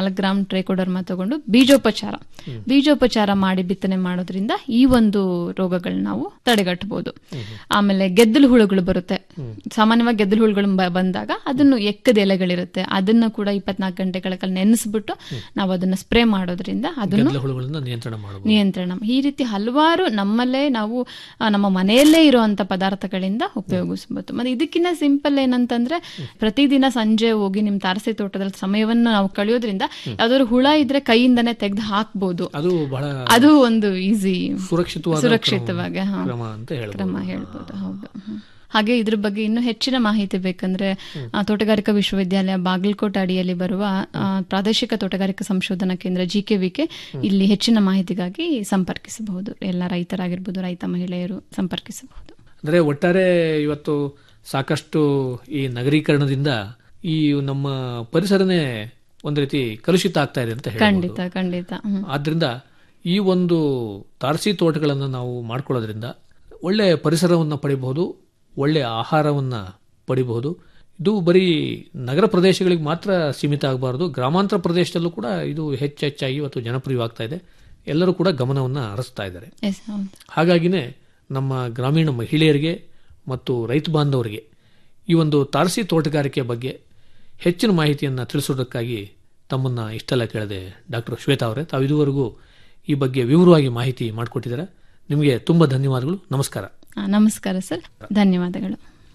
ನಾಲ್ಕು ಗ್ರಾಮ್ ಟ್ರೈಕೋಡರ್ಮಾ ತಗೊಂಡು ಬೀಜೋಪಚಾರ ಬೀಜೋಪಚಾರ ಮಾಡಿ ಬಿತ್ತನೆ ಮಾಡೋದ್ರಿಂದ ಈ ಒಂದು ರೋಗಗಳನ್ನ ನಾವು ತಡೆಗಟ್ಟಬಹುದು ಆಮೇಲೆ ಗೆದ್ದಲು ಹುಳುಗಳು ಬರುತ್ತೆ ಸಾಮಾನ್ಯವಾಗಿ ಗೆದ್ದಲು ಹುಳುಗಳು ಬ- ಬಂದಾಗ ಅದನ್ನು ಎಕ್ಕದ ಎಲೆಗಳಿರುತ್ತೆ ಅದನ್ನ ಕೂಡ ಇಪ್ಪತ್ನಾಲ್ಕು ಗಂಟೆಗಳ ಕಾಲ ನೆನೆಸ್ಬಿಟ್ಟು ನಾವು ಅದನ್ನ ಸ್ಪ್ರೇ ಮಾಡೋದ್ರಿಂದ ಅದನ್ನು ಗೆದ್ದಲು ಹುಳುಗಳನ್ನ ನಿಯಂತ್ರಣ ಮಾಡಬಹುದು ನಿಯಂತ್ರಣ ಈ ರೀತಿ ಹಲವಾರು ನಮ್ಮಲ್ಲೇ ನಾವು ಆ, ನಮ್ಮ ಮನೆಯಲ್ಲೇ ಇರುವಂತ ಪದಾರ್ಥಗಳಿಂದ ಉಪಯೋಗಿಸಬಹುದು ಮತ್ತೆ ಇದಕ್ಕಿಂತ ಸಿಂಪಲ್ ಏನಂತಂದ್ರೆ ಪ್ರತಿದಿನ ಸಂಜೆ ಹೋಗಿ ನಿಮ್ ತಾರಸಿ ತೋಟದಲ್ಲಿ ಸಮಯವನ್ನು ನಾವು ಕಳೆಯೋದ್ರಿಂದ ಯಾವ್ದಾದ್ರು ಹುಳ ಇದ್ರೆ ಕೈಯಿಂದನೇ ತೆಗೆದು ಹಾಕ್ಬೋದು ಅದು ಬಹಳ ಅದು ಒಂದು ಈಸಿ ಸುರಕ್ಷಿತವಾದ ಸುರಕ್ಷಿತವಾಗಿ ಹಾ. ಕ್ರಮ ಅಂತ ಹೇಳ್ಬೋದು. ಕ್ರಮ ಹೇಳ್ಬೋದು ಹೌದು ಹ್ಮ್. ಹಾಗೆ ಇದ್ರ ಬಗ್ಗೆ ಇನ್ನೂ ಹೆಚ್ಚಿನ ಮಾಹಿತಿ ಬೇಕಂದ್ರೆ ಆ, ತೋಟಗಾರಿಕಾ ವಿಶ್ವವಿದ್ಯಾಲಯ ಬಾಗಲಕೋಟೆ ಅಡಿಯಲ್ಲಿ ಬರುವ ಆ, ಪ್ರಾದೇಶಿಕ ತೋಟಗಾರಿಕಾ ಸಂಶೋಧನಾ ಕೇಂದ್ರ ಜಿಕೆವಿಕೆ ಇಲ್ಲಿ ಹೆಚ್ಚಿನ ಮಾಹಿತಿಗಾಗಿ ಸಂಪರ್ಕಿಸಬಹುದು ಎಲ್ಲ ರೈತರಾಗಿರ್ಬೋದು ರೈತ ಮಹಿಳೆಯರು ಸಂಪರ್ಕಿಸಬಹುದು ಅಂದ್ರೆ ಒಟ್ಟಾರೆ ಇವತ್ತು ಸಾಕಷ್ಟು ಈ ನಗರೀಕರಣದಿಂದ ಈ ನಮ್ಮ ಪರಿಸರನೇ ಒಂದು ರೀತಿ ಕಲುಷಿತ ಆಗ್ತಾ ಇದೆ ಅಂತ ಹೇಳ್ಬೋದು ಖಂಡಿತ ಖಂಡಿತ ಹ್ಮ್. ಆದ್ರಿಂದ ಈ ಒಂದು ತಾರಸಿ ತೋಟಗಳನ್ನು ನಾವು ಮಾಡ್ಕೊಳ್ಳೋದ್ರಿಂದ ಒಳ್ಳೆ ಪರಿಸರವನ್ನು ಪಡಿಬಹುದು ಒಳ್ಳೆ ಆಹಾರವನ್ನ ಪಡಿಬಹುದು ಇದು ಬರೀ ನಗರ ಪ್ರದೇಶಗಳಿಗೆ ಮಾತ್ರ ಸೀಮಿತ ಆಗಬಾರದು ಗ್ರಾಮಾಂತರ ಪ್ರದೇಶದಲ್ಲೂ ಕೂಡ ಇದು ಹೆಚ್ಚೆಚ್ಚಾಗಿ ಇವತ್ತು ಜನಪ್ರಿಯವಾಗ್ತಾ ಇದೆ ಎಲ್ಲರೂ ಕೂಡ ಗಮನವನ್ನು ಹರಿಸ್ತಾ ಇದ್ದಾರೆ Yes, ಹೌದು. ಹಾಗಾಗಿನೇ ನಮ್ಮ ಗ್ರಾಮೀಣ ಮಹಿಳೆಯರಿಗೆ ಮತ್ತು ರೈತ ಬಾಂಧವರಿಗೆ ಈ ಒಂದು ತಾರಸಿ ತೋಟಗಾರಿಕೆ ಬಗ್ಗೆ ಹೆಚ್ಚಿನ ಮಾಹಿತಿಯನ್ನು ತಿಳಿಸೋದಕ್ಕಾಗಿ ತಮ್ಮನ್ನ ಇಷ್ಟೆಲ್ಲ ಕೇಳಿದೆ ಡಾಕ್ಟರ್ ಶ್ವೇತಾ ಅವರೇ ತಾವು ಇದುವರೆಗೂ ಈ ಬಗ್ಗೆ ವಿವರವಾಗಿ ಮಾಹಿತಿ ಮಾಡಿಕೊಟ್ಟಿದ್ದಾರೆ ನಿಮಗೆ ತುಂಬ ಧನ್ಯವಾದಗಳು ನಮಸ್ಕಾರ ಆ, ನಮಸ್ಕಾರ ಸರ್ ಧನ್ಯವಾದಗಳು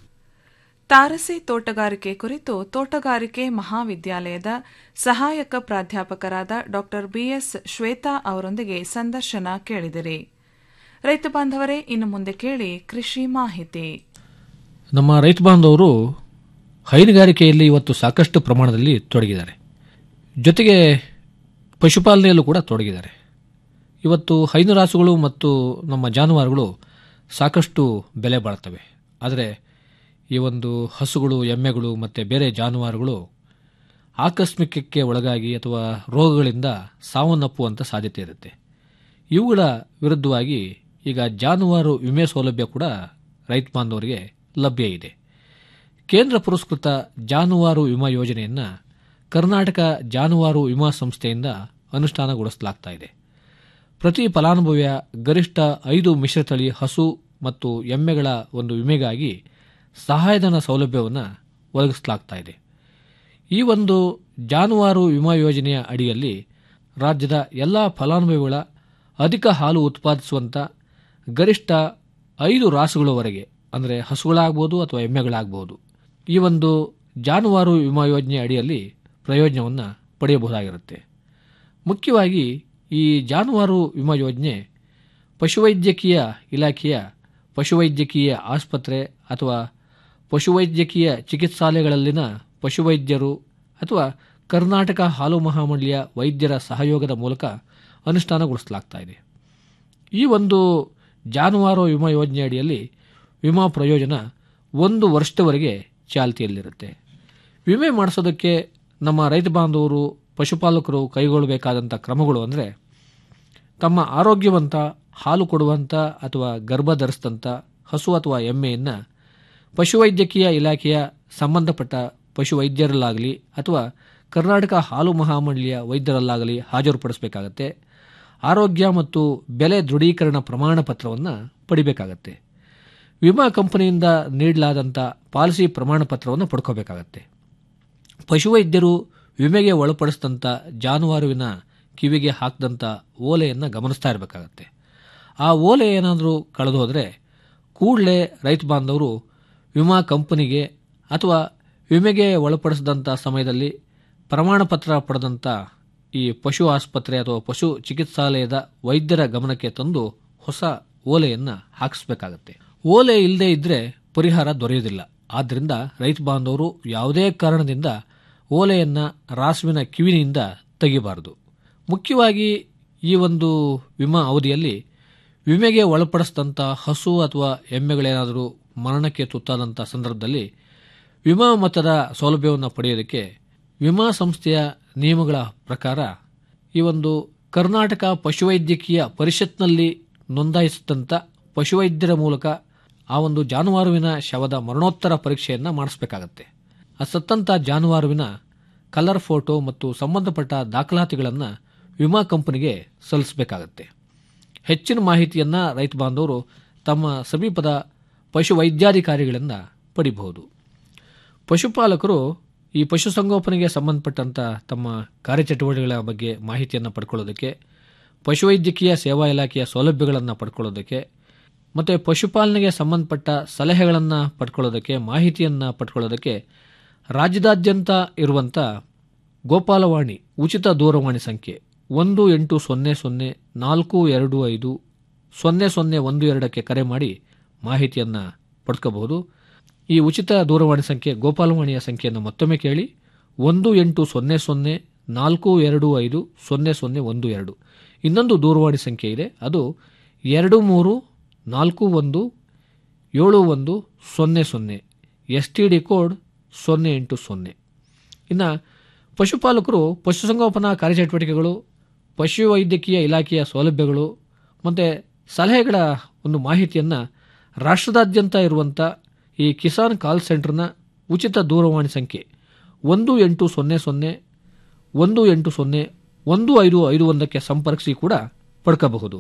ತಾರಸಿ ತೋಟಗಾರಿಕೆ ಕುರಿತು ತೋಟಗಾರಿಕೆ ಮಹಾವಿದ್ಯಾಲಯದ ಸಹಾಯಕ ಪ್ರಾಧ್ಯಾಪಕರಾದ ಡಾ ಬಿಎಸ್ ಶ್ವೇತಾ ಅವರೊಂದಿಗೆ ಸಂದರ್ಶನ ಕೇಳಿದಿರಿ ರೈತ ಬಾಂಧವರೇ ಇನ್ನು ಮುಂದೆ ಕೇಳಿ ಕೃಷಿ ಮಾಹಿತಿ ನಮ್ಮ ರೈತ ಬಾಂಧವರು ಹೈನುಗಾರಿಕೆಯಲ್ಲಿ ಇವತ್ತು ಸಾಕಷ್ಟು ಪ್ರಮಾಣದಲ್ಲಿ ತೊಡಗಿದ್ದಾರೆ ಜೊತೆಗೆ ಪಶುಪಾಲನೆಯಲ್ಲೂ ಕೂಡ ತೊಡಗಿದ್ದಾರೆ ಇವತ್ತು ಹೈನುರಾಸುಗಳು ಮತ್ತು ನಮ್ಮ ಜಾನುವಾರುಗಳು ಸಾಕಷ್ಟು ಬೆಲೆ ಬಾಳ್ತವೆ ಆದರೆ ಈ ಒಂದು ಹಸುಗಳು ಎಮ್ಮೆಗಳು ಮತ್ತು ಬೇರೆ ಜಾನುವಾರುಗಳು ಆಕಸ್ಮಿಕಕ್ಕೆ ಒಳಗಾಗಿ ಅಥವಾ ರೋಗಗಳಿಂದ ಸಾವನ್ನಪ್ಪುವಂಥ ಸಾಧ್ಯತೆ ಇರುತ್ತೆ ಇವುಗಳ ವಿರುದ್ಧವಾಗಿ ಈಗ ಜಾನುವಾರು ವಿಮೆ ಸೌಲಭ್ಯ ಕೂಡ ರೈತ ಬಾಂಧವರಿಗೆ ಲಭ್ಯ ಇದೆ ಕೇಂದ್ರ ಪುರಸ್ಕೃತ ಜಾನುವಾರು ವಿಮಾ ಯೋಜನೆಯನ್ನು ಕರ್ನಾಟಕ ಜಾನುವಾರು ವಿಮಾ ಸಂಸ್ಥೆಯಿಂದ ಅನುಷ್ಠಾನಗೊಳಿಸಲಾಗ್ತಾ ಇದೆ ಪ್ರತಿ ಫಲಾನುಭವಿಯ ಗರಿಷ್ಠ ಐದು ಮಿಶ್ರತಳಿ ಹಸು ಮತ್ತು ಎಮ್ಮೆಗಳ ಒಂದು ವಿಮೆಗಾಗಿ ಸಹಾಯಧನ ಸೌಲಭ್ಯವನ್ನು ಒದಗಿಸಲಾಗ್ತಾ ಇದೆ ಈ ಒಂದು ಜಾನುವಾರು ವಿಮಾ ಯೋಜನೆಯ ಅಡಿಯಲ್ಲಿ ರಾಜ್ಯದ ಎಲ್ಲ ಫಲಾನುಭವಿಗಳ ಅಧಿಕ ಹಾಲು ಉತ್ಪಾದಿಸುವಂಥ ಗರಿಷ್ಠ ಐದು ರಾಸುಗಳವರೆಗೆ ಅಂದರೆ ಹಸುಗಳಾಗ್ಬೋದು ಅಥವಾ ಎಮ್ಮೆಗಳಾಗ್ಬೋದು ಈ ಒಂದು ಜಾನುವಾರು ವಿಮಾ ಯೋಜನೆ ಅಡಿಯಲ್ಲಿ ಪ್ರಯೋಜನವನ್ನು ಪಡೆಯಬಹುದಾಗಿರುತ್ತೆ ಮುಖ್ಯವಾಗಿ ಈ ಜಾನುವಾರು ವಿಮಾ ಯೋಜನೆ ಪಶುವೈದ್ಯಕೀಯ ಇಲಾಖೆಯ ಪಶುವೈದ್ಯಕೀಯ ಆಸ್ಪತ್ರೆ ಅಥವಾ ಪಶುವೈದ್ಯಕೀಯ ಚಿಕಿತ್ಸಾಲಯಗಳಲ್ಲಿನ ಪಶುವೈದ್ಯರು ಅಥವಾ ಕರ್ನಾಟಕ ಹಾಲು ಮಹಾಮಂಡಳಿಯ ವೈದ್ಯರ ಸಹಯೋಗದ ಮೂಲಕ ಅನುಷ್ಠಾನಗೊಳಿಸಲಾಗ್ತಾ ಇದೆ ಈ ಒಂದು ಜಾನುವಾರು ವಿಮಾ ಯೋಜನೆ ಅಡಿಯಲ್ಲಿ ವಿಮಾ ಪ್ರಯೋಜನ ಒಂದು ವರ್ಷದವರೆಗೆ ಚಾಲ್ತಿಯಲ್ಲಿರುತ್ತೆ ವಿಮೆ ಮಾಡಿಸೋದಕ್ಕೆ ನಮ್ಮ ರೈತ ಬಾಂಧವರು ಪಶುಪಾಲಕರು ಕೈಗೊಳ್ಳಬೇಕಾದಂಥ ಕ್ರಮಗಳು ಅಂದರೆ ತಮ್ಮ ಆರೋಗ್ಯವಂತ ಹಾಲು ಕೊಡುವಂಥ ಅಥವಾ ಗರ್ಭ ಧರಿಸಿದಂಥ ಹಸು ಅಥವಾ ಎಮ್ಮೆಯನ್ನು ಪಶುವೈದ್ಯಕೀಯ ಇಲಾಖೆಯ ಸಂಬಂಧಪಟ್ಟ ಪಶುವೈದ್ಯರಲ್ಲಾಗಲಿ ಅಥವಾ ಕರ್ನಾಟಕ ಹಾಲು ಮಹಾಮಂಡಳಿಯ ವೈದ್ಯರಲ್ಲಾಗಲಿ ಹಾಜರುಪಡಿಸಬೇಕಾಗತ್ತೆ ಆರೋಗ್ಯ ಮತ್ತು ಬೆಲೆ ದೃಢೀಕರಣ ಪ್ರಮಾಣ ಪತ್ರವನ್ನು ಪಡಿಬೇಕಾಗತ್ತೆ ವಿಮಾ ಕಂಪನಿಯಿಂದ ನೀಡಲಾದಂಥ ಪಾಲಿಸಿ ಪ್ರಮಾಣ ಪತ್ರವನ್ನು ಪಡ್ಕೋಬೇಕಾಗತ್ತೆ ಪಶುವೈದ್ಯರು ವಿಮೆಗೆ ಒಳಪಡಿಸಿದಂಥ ಜಾನುವಾರುವಿನ ಕಿವಿಗೆ ಹಾಕಿದಂಥ ಓಲೆಯನ್ನು ಗಮನಿಸ್ತಾ ಇರಬೇಕಾಗತ್ತೆ ಆ ಓಲೆ ಏನಾದರೂ ಕಳೆದು ಹೋದರೆ ಕೂಡಲೇ ರೈತ ಬಾಂಧವರು ವಿಮಾ ಕಂಪನಿಗೆ ಅಥವಾ ವಿಮೆಗೆ ಒಳಪಡಿಸಿದಂಥ ಸಮಯದಲ್ಲಿ ಪ್ರಮಾಣ ಪತ್ರ ಪಡೆದಂಥ ಈ ಪಶು ಆಸ್ಪತ್ರೆ ಅಥವಾ ಪಶು ಚಿಕಿತ್ಸಾಲಯದ ವೈದ್ಯರ ಗಮನಕ್ಕೆ ತಂದು ಹೊಸ ಓಲೆಯನ್ನು ಹಾಕಿಸ್ಬೇಕಾಗತ್ತೆ ಓಲೆ ಇಲ್ಲದೆ ಇದ್ದರೆ ಪರಿಹಾರ ದೊರೆಯುವುದಿಲ್ಲ ಆದ್ದರಿಂದ ರೈತ ಬಾಂಧವರು ಯಾವುದೇ ಕಾರಣದಿಂದ ಓಲೆಯನ್ನು ರಾಸುವಿನ ಕಿವಿನಿಂದ ತೆಗಿಬಾರದು ಮುಖ್ಯವಾಗಿ ಈ ಒಂದು ವಿಮಾ ಅವಧಿಯಲ್ಲಿ ವಿಮೆಗೆ ಒಳಪಡಿಸಿದಂಥ ಹಸು ಅಥವಾ ಎಮ್ಮೆಗಳೇನಾದರೂ ಮರಣಕ್ಕೆ ತುತ್ತಾದಂಥ ಸಂದರ್ಭದಲ್ಲಿ ವಿಮಾ ಮೊತ್ತದ ಸೌಲಭ್ಯವನ್ನು ಪಡೆಯೋದಕ್ಕೆ ವಿಮಾ ಸಂಸ್ಥೆಯ ನಿಯಮಗಳ ಪ್ರಕಾರ ಈ ಒಂದು ಕರ್ನಾಟಕ ಪಶುವೈದ್ಯಕೀಯ ಪರಿಷತ್ನಲ್ಲಿ ನೋಂದಾಯಿಸಿದಂಥ ಪಶುವೈದ್ಯರ ಮೂಲಕ ಆ ಒಂದು ಜಾನುವಾರುವಿನ ಶವದ ಮರಣೋತ್ತರ ಪರೀಕ್ಷೆಯನ್ನು ಮಾಡಿಸಬೇಕಾಗತ್ತೆ ಆ ಸತ್ತಂಥ ಜಾನುವಾರುವಿನ ಕಲರ್ ಫೋಟೋ ಮತ್ತು ಸಂಬಂಧಪಟ್ಟ ದಾಖಲಾತಿಗಳನ್ನು ವಿಮಾ ಕಂಪನಿಗೆ ಸಲ್ಲಿಸಬೇಕಾಗತ್ತೆ ಹೆಚ್ಚಿನ ಮಾಹಿತಿಯನ್ನು ರೈತ ಬಾಂಧವರು ತಮ್ಮ ಸಮೀಪದ ಪಶು ವೈದ್ಯಾಧಿಕಾರಿಗಳಿಂದ ಪಡಿಬಹುದು ಪಶುಪಾಲಕರು ಈ ಪಶುಸಂಗೋಪನೆಗೆ ಸಂಬಂಧಪಟ್ಟಂಥ ತಮ್ಮ ಕಾರ್ಯಚಟುವಟಿಕೆಗಳ ಬಗ್ಗೆ ಮಾಹಿತಿಯನ್ನು ಪಡ್ಕೊಳ್ಳೋದಕ್ಕೆ ಪಶುವೈದ್ಯಕೀಯ ಸೇವಾ ಇಲಾಖೆಯ ಸೌಲಭ್ಯಗಳನ್ನು ಪಡ್ಕೊಳ್ಳೋದಕ್ಕೆ ಮತ್ತು ಪಶುಪಾಲನೆಗೆ ಸಂಬಂಧಪಟ್ಟ ಸಲಹೆಗಳನ್ನು ಪಡ್ಕೊಳ್ಳೋದಕ್ಕೆ ಮಾಹಿತಿಯನ್ನು ಪಡ್ಕೊಳ್ಳೋದಕ್ಕೆ ರಾಜ್ಯದಾದ್ಯಂತ ಇರುವಂಥ ಗೋಪಾಲವಾಣಿ ಉಚಿತ ದೂರವಾಣಿ ಸಂಖ್ಯೆ ಒಂದು ಎಂಟು ಸೊನ್ನೆ ಸೊನ್ನೆ ನಾಲ್ಕು ಎರಡು ಐದು ಸೊನ್ನೆ ಸೊನ್ನೆ ಒಂದು ಎರಡಕ್ಕೆ ಕರೆ ಮಾಡಿ ಮಾಹಿತಿಯನ್ನು ಪಡ್ಕೋಬಹುದು ಈ ಉಚಿತ ದೂರವಾಣಿ ಸಂಖ್ಯೆ ಗೋಪಾಲವಾಣಿಯ ಸಂಖ್ಯೆಯನ್ನು ಮತ್ತೊಮ್ಮೆ ಕೇಳಿ ಒಂದು ಎಂಟು ಸೊನ್ನೆ ಸೊನ್ನೆ ನಾಲ್ಕು ಎರಡು ಐದು ಸೊನ್ನೆ ಸೊನ್ನೆ ಒಂದು ಎರಡು ಇನ್ನೊಂದು ದೂರವಾಣಿ ಸಂಖ್ಯೆ ಇದೆ ಅದು ಎರಡು ಮೂರು ನಾಲ್ಕು ಒಂದು ಏಳು ಒಂದು ಸೊನ್ನೆ ಸೊನ್ನೆ ಎಸ್ ಟಿ ಡಿ ಕೋಡ್ ಸೊನ್ನೆ ಎಂಟು ಸೊನ್ನೆ ಇನ್ನು ಪಶುಪಾಲಕರು ಪಶುಸಂಗೋಪನಾ ಕಾರ್ಯಚಟುವಟಿಕೆಗಳು ಪಶುವೈದ್ಯಕೀಯ ಇಲಾಖೆಯ ಸೌಲಭ್ಯಗಳು ಮತ್ತು ಸಲಹೆಗಳ ಒಂದು ಮಾಹಿತಿಯನ್ನು ರಾಷ್ಟ್ರದಾದ್ಯಂತ ಇರುವಂಥ ಈ ಕಿಸಾನ್ ಕಾಲ್ ಸೆಂಟರ್ನ ಉಚಿತ ದೂರವಾಣಿ ಸಂಖ್ಯೆ ಒಂದು ಎಂಟು ಸೊನ್ನೆ ಸೊನ್ನೆ ಒಂದು ಎಂಟು ಸೊನ್ನೆ ಒಂದು ಐದು ಐದು ಒಂದಕ್ಕೆ ಸಂಪರ್ಕಿಸಿ ಕೂಡ ಪಡ್ಕಬಹುದು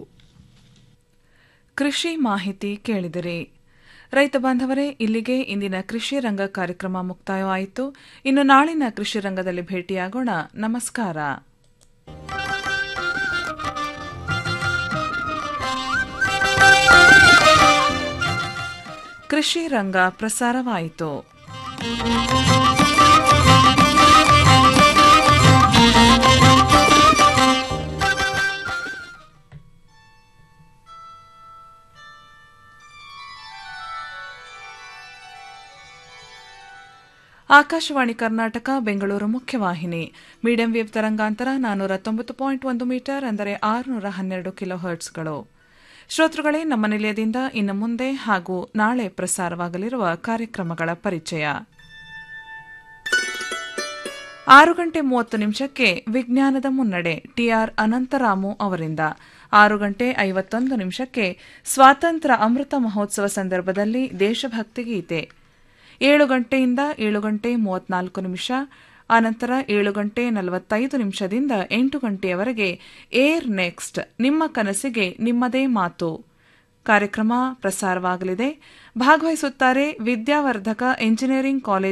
ಕೃಷಿ ಮಾಹಿತಿ ಕೇಳಿದಿರಿ ರೈತ ಬಾಂಧವರೇ ಇಲ್ಲಿಗೆ ಇಂದಿನ ಕೃಷಿ ರಂಗ ಕಾರ್ಯಕ್ರಮ ಮುಕ್ತಾಯವಾಯಿತು ಇನ್ನು ನಾಳಿನ ಕೃಷಿ ರಂಗದಲ್ಲಿ ಭೇಟಿಯಾಗೋಣ ನಮಸ್ಕಾರ ಕೃಷಿ ರಂಗ ಪ್ರಸಾರವಾಯಿತು ಆಕಾಶವಾಣಿ ಕರ್ನಾಟಕ ಬೆಂಗಳೂರು ಮುಖ್ಯವಾಹಿನಿ ಮೀಡಿಯಂ ವೇವ್ ತರಂಗಾಂತರ ನಾನ್ನೂರ ತೊಂಬತ್ತು ಪಾಯಿಂಟ್ ಒಂದು ಮೀಟರ್ ಅಂದರೆ ಆರುನೂರ ಹನ್ನೆರಡು ಕಿಲೋ ಹರ್ಟ್ಸ್ಗಳು ಶ್ರೋತೃಗಳೇ ನಮ್ಮ ನಿಲಯದಿಂದ ಇನ್ನು ಮುಂದೆ ಹಾಗೂ ನಾಳೆ ಪ್ರಸಾರವಾಗಲಿರುವ ಕಾರ್ಯಕ್ರಮಗಳ ಪರಿಚಯ ಆರು ಗಂಟೆ ಮೂವತ್ತು ನಿಮಿಷಕ್ಕೆ ವಿಜ್ಞಾನದ ಮುನ್ನಡೆ ಟಿಆರ್ ಅನಂತರಾಮು ಅವರಿಂದ ಆರು ಗಂಟೆ ಐವತ್ತೊಂದು ನಿಮಿಷಕ್ಕೆ ಸ್ವಾತಂತ್ರ್ಯ ಅಮೃತ ಮಹೋತ್ಸವ ಸಂದರ್ಭದಲ್ಲಿ ದೇಶಭಕ್ತಿ ಗೀತೆ ಏಳು ಗಂಟೆಯಿಂದ ಏಳು ಗಂಟೆ ಮೂವತ್ನಾಲ್ಕು ನಿಮಿಷ ಆನಂತರ ಏಳು ಗಂಟೆ ನಲವತ್ತೈದು ನಿಮಿಷದಿಂದ ಎಂಟು ಗಂಟೆಯವರೆಗೆ ಏರ್ ನೆಕ್ಸ್ಟ್ ನಿಮ್ಮ ಕನಸಿಗೆ ನಿಮ್ಮದೇ ಮಾತು ಕಾರ್ಯಕ್ರಮ ಪ್ರಸಾರವಾಗಲಿದೆ ಭಾಗವಹಿಸುತ್ತಾರೆ ವಿದ್ಯಾವರ್ಧಕ ಎಂಜಿನಿಯರಿಂಗ್ ಕಾಲೇಜ್